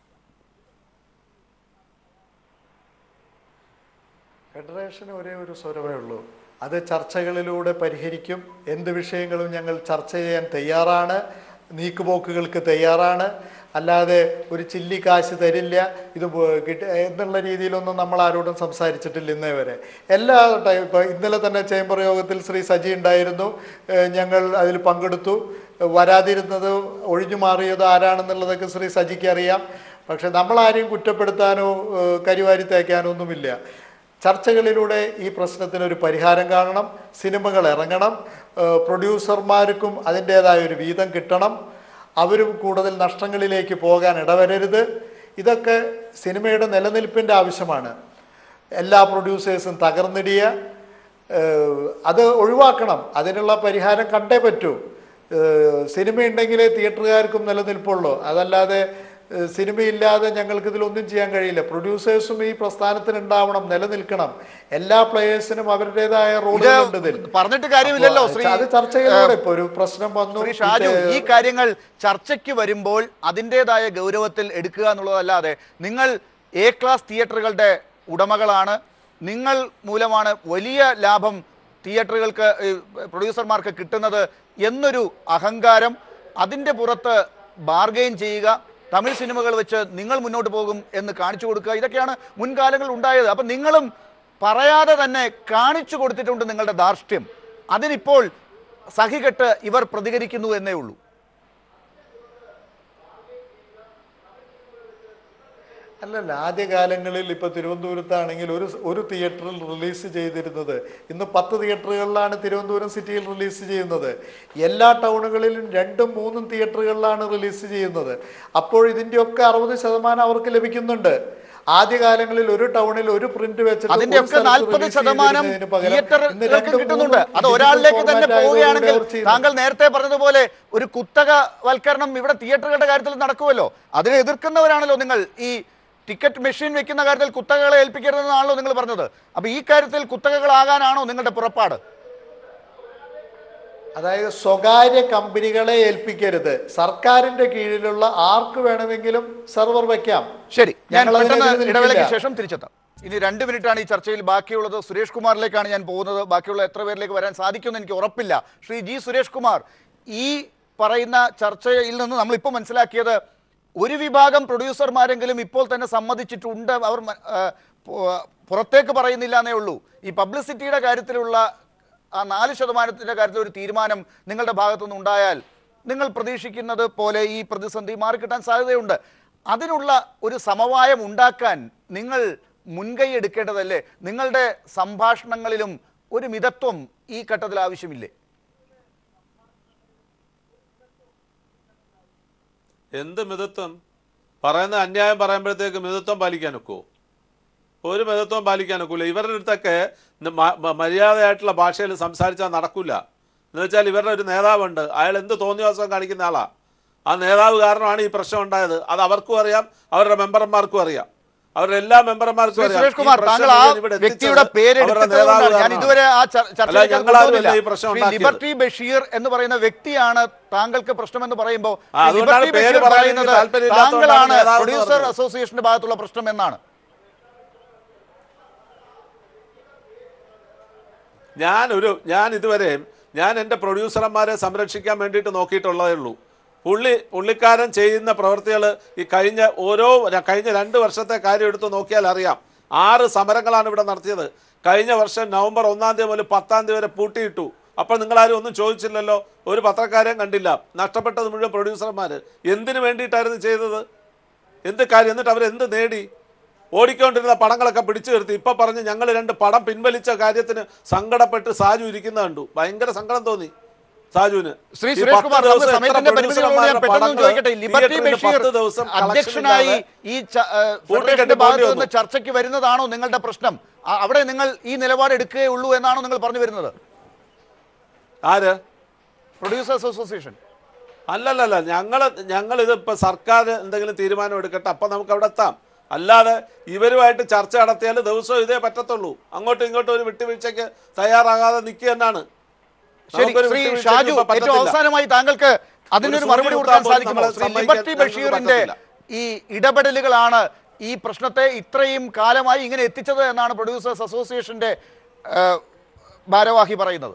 ഫെഡറേഷന് ഒരേ ഒരു സ്വരമേ ഉള്ളൂ അത് ചർച്ചകളിലൂടെ പരിഹരിക്കും എന്ത് വിഷയങ്ങളും ഞങ്ങൾ ചർച്ച ചെയ്യാൻ തയ്യാറാണ് നീക്കുപോക്കുകൾക്ക് തയ്യാറാണ് അല്ലാതെ ഒരു ചില്ലി കാശ് തരില്ല ഇത് പോ- കിട്ട എന്നുള്ള രീതിയിലൊന്നും നമ്മൾ ആരോടും സംസാരിച്ചിട്ടില്ല ഇന്നേ വരെ എല്ലാ ടൈം ഇപ്പോൾ ഇന്നലെ തന്നെ ചേംബർ യോഗത്തിൽ ശ്രീ സജി ഉണ്ടായിരുന്നു ഏഹ് ഞങ്ങൾ അതിൽ പങ്കെടുത്തു വരാതിരുന്നത് ഒഴിഞ്ഞു മാറിയത് ആരാണെന്നുള്ളതൊക്കെ ശ്രീ സജിക്ക് അറിയാം പക്ഷെ നമ്മളാരെയും കുറ്റപ്പെടുത്താനോ ഏഹ് കരിവാരി തേക്കാനോ ഒന്നുമില്ല ചർച്ചകളിലൂടെ ഈ പ്രശ്നത്തിന് ഒരു പരിഹാരം കാണണം സിനിമകൾ ഇറങ്ങണം ഏഹ് പ്രൊഡ്യൂസർമാർക്കും അതിൻ്റേതായ ഒരു വീതം കിട്ടണം അവരും കൂടുതൽ നഷ്ടങ്ങളിലേക്ക് പോകാൻ ഇടവരരുത് ഇതൊക്കെ സിനിമയുടെ നിലനിൽപ്പിൻ്റെ ആവശ്യമാണ് എല്ലാ പ്രൊഡ്യൂസേഴ്സും തകർന്നിടിയ ഏഹ് അത് ഒഴിവാക്കണം അതിനുള്ള പരിഹാരം കണ്ടേ പറ്റൂ ഏഹ് സിനിമയുണ്ടെങ്കിലേ തിയേറ്ററുകാർക്കും നിലനിൽപ്പുള്ളൂ അതല്ലാതെ ഏഹ് സിനിമയില്ലാതെ ഞങ്ങൾക്ക് ഇതിലൊന്നും ചെയ്യാൻ കഴിയില്ല പ്രൊഡ്യൂസേഴ്സും ഈ പ്രസ്ഥാനത്തിന് ഉണ്ടാവണം നിലനിൽക്കണം എല്ലാ പ്ലേയേഴ്സിനും അവരുടേതായ റോളുകളുണ്ട് ഇതിൽ ഇത് പറഞ്ഞിട്ട് കാര്യമില്ലല്ലോ അപ്പോ ശ്രീ അത് ചർച്ചയിലൂടെ ഇപ്പൊ ഒരു പ്രശ്നം വന്നു ശ്രീ ഷാജു ഇത് ഈ കാര്യങ്ങൾ ചർച്ചയ്ക്ക് വരുമ്പോൾ അതിൻ്റെതായ ഗൗരവത്തിൽ എടുക്കുക എന്നുള്ളതല്ലാതെ നിങ്ങൾ എ ക്ലാസ് തിയേറ്ററുകളുടെ ഉടമകളാണ് നിങ്ങൾ മൂലമാണ് വലിയ ലാഭം തിയേറ്ററുകൾക്ക് ഈ, പ്രൊഡ്യൂസർമാർക്ക് കിട്ടുന്നത് എന്നൊരു അഹങ്കാരം അതിൻ്റെ പുറത്ത് ബാർഗെയിൻ ചെയ്യുക തമിഴ് സിനിമകൾ വെച്ച് നിങ്ങൾ മുന്നോട്ട് പോകും എന്ന് കാണിച്ചു കൊടുക്കുക ഇതൊക്കെയാണ് മുൻകാലങ്ങളിൽ ഉണ്ടായത് അപ്പം നിങ്ങളും പറയാതെ തന്നെ കാണിച്ചു കൊടുത്തിട്ടുണ്ട് നിങ്ങളുടെ ധാർഷ്ട്യം അതിനിപ്പോൾ സഹികെട്ട് ഇവർ പ്രതികരിക്കുന്നു എന്നേ ഉള്ളൂ അല്ലല്ല ആദ്യകാലങ്ങളിൽ ഇപ്പോൾ തിരുവനന്തപുരത്താണെങ്കിൽ ഒരു ഒരു തിയേറ്ററിൽ റിലീസ് ചെയ്തിരുന്നത് ഇന്ന് പത്ത് തിയേറ്ററുകളിലാണ് തിരുവനന്തപുരം സിറ്റിയിൽ റിലീസ് ചെയ്യുന്നത് എല്ലാ ടൗണുകളിലും രണ്ടും മൂന്നും തിയേറ്ററുകളിലാണ് റിലീസ് ചെയ്യുന്നത് അപ്പോൾ ഇതിൻ്റെയൊക്കെ അറുപത് ശതമാനം അവർക്ക് ലഭിക്കുന്നുണ്ട് ആദ്യകാലങ്ങളിൽ ഒരു ടൗണിൽ ഒരു പ്രിന്റ് വെച്ചിട്ട് അതിന്റെ ഒരു ഒക്കെ സ്ഥലത്ത് നാൽപ്പത് release ശതമാനം ചെയ്തിരുന്നതിന് പകരം ഇന്ന് തിയേറ്ററുകൾക്ക് രണ്ടും കിട്ടുന്നുണ്ട് മൂന്നും അത് digital ഒരാളിലേക്ക് തന്നെ format ആയതോടുകൂടി പോവുകയാണെങ്കിൽ അവർ ചെയ്യുന്നു. താങ്കൾ നേരത്തെ പറഞ്ഞതുപോലെ ഒരു കുത്തകവൽക്കരണം ഇവിടെ തിയേറ്ററുകളുടെ കാര്യത്തിൽ നടക്കുമല്ലോ അതിനെ എതിർക്കുന്നവരാണല്ലോ നിങ്ങൾ ഈ ടിക്കറ്റ് മെഷീൻ വെക്കുന്ന കാര്യത്തിൽ കുത്തകകളെ ഏൽപ്പിക്കരുതെന്നാണല്ലോ നിങ്ങൾ പറഞ്ഞത് അപ്പൊ ഈ കാര്യത്തിൽ കുത്തകകളാകാനാണോ നിങ്ങളുടെ പുറപ്പാട് അതായത് സ്വകാര്യ കമ്പനികളെ ഏൽപ്പിക്കരുത് സർക്കാരിന്റെ കീഴിലുള്ള ആർക്ക് വേണമെങ്കിലും സെർവർ വെക്കാം ശരി ഞാൻ ഞങ്ങൾ അതിനെതിരെ പെട്ടെന്ന് നിൽക്കില്ല. ഇടവേളയ്ക്ക് ശേഷം തിരിച്ചെത്താം ഇനി രണ്ട് മിനിറ്റാണ് ഈ ചർച്ചയിൽ ബാക്കിയുള്ളത് സുരേഷ് കുമാറിലേക്കാണ് ഞാൻ പോകുന്നത് ബാക്കിയുള്ള എത്ര പേരിലേക്ക് വരാൻ സാധിക്കുമെന്ന് എനിക്ക് ഉറപ്പില്ല ശ്രീ ജി സുരേഷ് കുമാർ ഈ പറയുന്ന ചർച്ചയിൽ നിന്ന് നമ്മൾ ഇപ്പോൾ മനസ്സിലാക്കിയത് ഒരു വിഭാഗം പ്രൊഡ്യൂസർമാരെങ്കിലും ഇപ്പോൾ തന്നെ സമ്മതിച്ചിട്ടുണ്ട് അവർ മ- ആ, പു- പുറത്തേക്ക് പറയുന്നില്ല എന്നേ ഉള്ളൂ ഈ പബ്ലിസിറ്റിയുടെ കാര്യത്തിലുള്ള ആ നാല് ശതമാനത്തിന്റെ കാര്യത്തിൽ ഒരു തീരുമാനം നിങ്ങളുടെ ഭാഗത്തുനിന്ന് ഉണ്ടായാൽ നിങ്ങൾ പ്രതീക്ഷിക്കുന്നത് പോലെ ഈ പ്രതിസന്ധി മാറിക്കിട്ടാൻ സാധ്യതയുണ്ട് അതിനുള്ള ഒരു സമവായം ഉണ്ടാക്കാൻ നിങ്ങൾ മുൻകൈ എടുക്കേണ്ടതല്ലേ നിങ്ങളുടെ സംഭാഷണങ്ങളിലും ഒരു മിതത്വം ഈ ഘട്ടത്തിൽ ആവശ്യമില്ലേ എന്ത് മിതത്വം പറയുന്ന അന്യായം പറയുമ്പോഴത്തേക്ക് മിതത്വം പാലിക്കാൻ ഒക്കുമോ ഒരു മിതത്വം പാലിക്കാൻ ഒക്കില്ല ഇവരുടെ അടുത്തൊക്കെ ന- മ- മ- മര്യാദയായിട്ടുള്ള ഭാഷയിൽ സംസാരിച്ചാൽ നടക്കില്ല എന്ന് വെച്ചാൽ ഇവരുടെ ഒരു നേതാവുണ്ട് അയാൾ എന്ത് തോന്നിയാസം കാണിക്കുന്ന ആളാ ആ നേതാവ് കാരണമാണ് ഈ പ്രശ്നം ഉണ്ടായത് അത് അവർക്കും അറിയാം അവരുടെ മെമ്പർമാർക്കും അറിയാം അവരുടെ എല്ലാ മെമ്പർമാർക്കും ശ്രീ അറിയാം. സുരേഷ് ഈ കുമാർ പ്രശ്നം താങ്കൾ ആ മുഴുവൻ ഇവിടെ എത്തിച്ചത് വ്യക്തിയുടെ പേര് അവരുടെ എടുത്തതുകൊണ്ടാണ് നേതാവ് ഞാൻ കാരണമാണ്. ഇതുവരെ ആ ചർ- അല്ല, ചർച്ചയിലേക്ക് ഞങ്ങളാരുമല്ല കൊണ്ടുവന്നില്ല. ഈ പ്രശ്നം ശ്രീ ഉണ്ടാക്കിയത്. ലിബർട്ടി ബഷീർ എന്ന് പറയുന്ന വ്യക്തിയാണ് താങ്കൾക്ക് പ്രശ്നമെന്ന് പറയുമ്പോൾ ആ, അതുകൊണ്ടാണ് ലിബർട്ടി പേര് ബഷീർ പറയാൻ പറയുന്നത് എനിക്ക് താല്പര്യമില്ലാത്തതുകൊണ്ടാണ് താങ്കളാണ് നേതാവ് എന്ന് പ്രൊഡ്യൂസർ പറഞ്ഞത്. അസോസിയേഷന്റെ ഭാഗത്തുള്ള പ്രശ്നം എന്നാണ് ഞാൻ ഒരു ഞാൻ ഇതുവരെ ഞാൻ എൻ്റെ പ്രൊഡ്യൂസർമാരെ സംരക്ഷിക്കാൻ വേണ്ടിയിട്ട് നോക്കിയിട്ടുള്ളതേ ഉള്ളൂ പുള്ളി പുള്ളിക്കാരൻ ചെയ്യുന്ന പ്രവൃത്തികൾ ഈ കഴിഞ്ഞ ഓരോ ര- കഴിഞ്ഞ രണ്ട് വർഷത്തെ കാര്യം എടുത്ത് നോക്കിയാൽ അറിയാം ആറ് സമരങ്ങളാണ് ഇവിടെ നടത്തിയത് കഴിഞ്ഞ വർഷം നവംബർ ഒന്നാം തീയതി മുതൽ പത്താം തീയതി വരെ പൂട്ടിയിട്ടു അപ്പോൾ നിങ്ങളാരും ഒന്നും ചോദിച്ചില്ലല്ലോ ഒരു പത്രക്കാരെയും കണ്ടില്ല നഷ്ടപ്പെട്ടത് മുഴുവൻ പ്രൊഡ്യൂസർമാർ എന്തിനു വേണ്ടിയിട്ടായിരുന്നു ചെയ്തത് എന്ത് കാര്യം എന്നിട്ട് അവർ എന്ത് നേടി ഓടിക്കൊണ്ടിരുന്ന പടങ്ങളൊക്കെ പിടിച്ചു നിർത്തി ഇപ്പൊ പറഞ്ഞ് ഞങ്ങൾ രണ്ട് പടം പിൻവലിച്ച കാര്യത്തിന് സങ്കടപ്പെട്ട് സാജു ഇരിക്കുന്ന കണ്ടു ഭയങ്കര സങ്കടം തോന്നി സാജുവിന് ശ്രീ ഈ സുരേഷ് പത്ത് കുമാർ ദിവസം നമുക്ക് എത്ര സമയത്തിന്റെ പരിമിതികളുണ്ട് ഞാൻ പ്രൊഡ്യൂസർമാരുടെ പെട്ടെന്ന് പടങ്ങള് ചോദിക്കട്ടെ ലിബർട്ടി തിയേറ്ററിൽ ബഷീർ പത്ത് ദിവസം collection അധ്യക്ഷനായി ഇല്ലാതെ ഈ ച- ഏ, പൂട്ടിക്കെട്ടി ഫെഡറേഷന്റെ പോകേണ്ടി ഭാഗത്ത് നിന്ന് വന്നു. ചർച്ചയ്ക്ക് വരുന്നതാണോ നിങ്ങളുടെ പ്രശ്നം ആ- അവിടെ നിങ്ങൾ ഈ നിലപാട് എടുക്കുകയുള്ളൂ എന്നാണോ നിങ്ങൾ പറഞ്ഞു വരുന്നത് ആര് പ്രൊഡ്യൂസേഴ്സ് അസോസിയേഷൻ അല്ലല്ലല്ല ഞങ്ങൾ ഞങ്ങൾ ഇത് ഇപ്പൊ സർക്കാർ എന്തെങ്കിലും തീരുമാനം എടുക്കട്ടെ അപ്പൊ നമുക്ക് അവിടെ എത്താം അല്ലാതെ ഇവരുമായിട്ട് ചർച്ച നടത്തിയാൽ ദിവസവും ഇതേ പറ്റത്തുള്ളൂ അങ്ങോട്ടും ഇങ്ങോട്ടും ഒരു വിട്ടുവീഴ്ചയ്ക്ക് തയ്യാറാകാതെ നിൽക്കുക എന്നാണ് ശരി നമുക്കൊരു ശ്രീ വിട്ടുവീഴ്ചയ്ക്ക് ഷാജു ഇപ്പൊ ഏറ്റവും പറ്റത്തില്ല. അവസാനമായി താങ്കൾക്ക് അതിനൊരു ഒരു മറുപടി സൂചി കൊടുക്കാൻ കുത്താൻ പോലും സാധിക്കുമോ നമ്മളെ ശ്രീ സമ്മതിക്കാൻ ലിബർട്ടി ഞങ്ങൾക്ക് ബഷീറിന്റെ പറ്റത്തില്ല. ഈ ഇടപെടലുകളാണ് ഈ പ്രശ്നത്തെ ഇത്രയും കാലമായി ഇങ്ങനെ എത്തിച്ചത് എന്നാണ് പ്രൊഡ്യൂസേഴ്സ് അസോസിയേഷന്റെ ഏ, ഭാരവാഹി പറയുന്നത്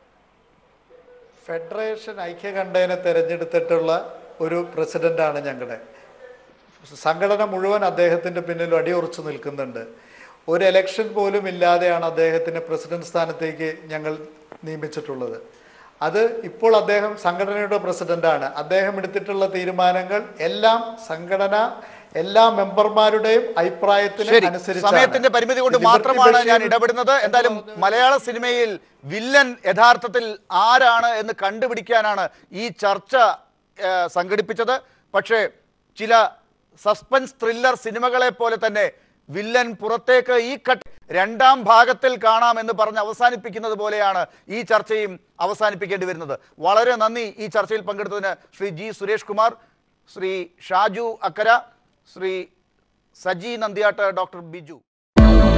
ഫെഡറേഷൻ ഐക്യകണ്ഠേനെ തെരഞ്ഞെടുത്തിട്ടുള്ള ഒരു പ്രസിഡന്റാണ് ഞങ്ങളുടെ സംഘടന മുഴുവൻ അദ്ദേഹത്തിൻ്റെ പിന്നിൽ അടിയുറച്ചു നിൽക്കുന്നുണ്ട് ഒരു എലക്ഷൻ പോലും ഇല്ലാതെയാണ് അദ്ദേഹത്തിന് പ്രസിഡന്റ് സ്ഥാനത്തേക്ക് ഞങ്ങൾ നിയമിച്ചിട്ടുള്ളത് അത് ഇപ്പോൾ അദ്ദേഹം സംഘടനയുടെ പ്രസിഡന്റാണ് അദ്ദേഹം എടുത്തിട്ടുള്ള തീരുമാനങ്ങൾ എല്ലാം സംഘടന എല്ലാ മെമ്പർമാരുടെയും അഭിപ്രായത്തിന് ശരി അനുസരിച്ചാണ്. സമയത്തിന്റെ പരിമിതി കൊണ്ട് ലിബർട്ടി മാത്രമാണ് ഞാൻ ബഷീർ ഇടപെടുന്നത് എന്തായാലും മലയാള സിനിമയിൽ വില്ലൻ യഥാർത്ഥത്തിൽ ആരാണ് എന്ന് കണ്ടുപിടിക്കാനാണ് ഈ ചർച്ച ഏ, സംഘടിപ്പിച്ചത് പക്ഷേ ചില സസ്പെൻസ് ത്രില്ലർ സിനിമകളെ പോലെ തന്നെ വില്ലൻ പുറത്തേക്ക് ഈ കട്ട് രണ്ടാം ഭാഗത്തിൽ കാണാം എന്ന് പറഞ്ഞ് അവസാനിപ്പിക്കുന്നത് പോലെയാണ് ഈ ചർച്ചയും അവസാനിപ്പിക്കേണ്ടി വരുന്നത് വളരെ നന്ദി ഈ ചർച്ചയിൽ പങ്കെടുത്തതിന് ശ്രീ ജി സുരേഷ് കുമാർ ശ്രീ ഷാജു അക്കര ശ്രീ സജി നന്ദിയാട്ട് ഡോക്ടർ ബിജു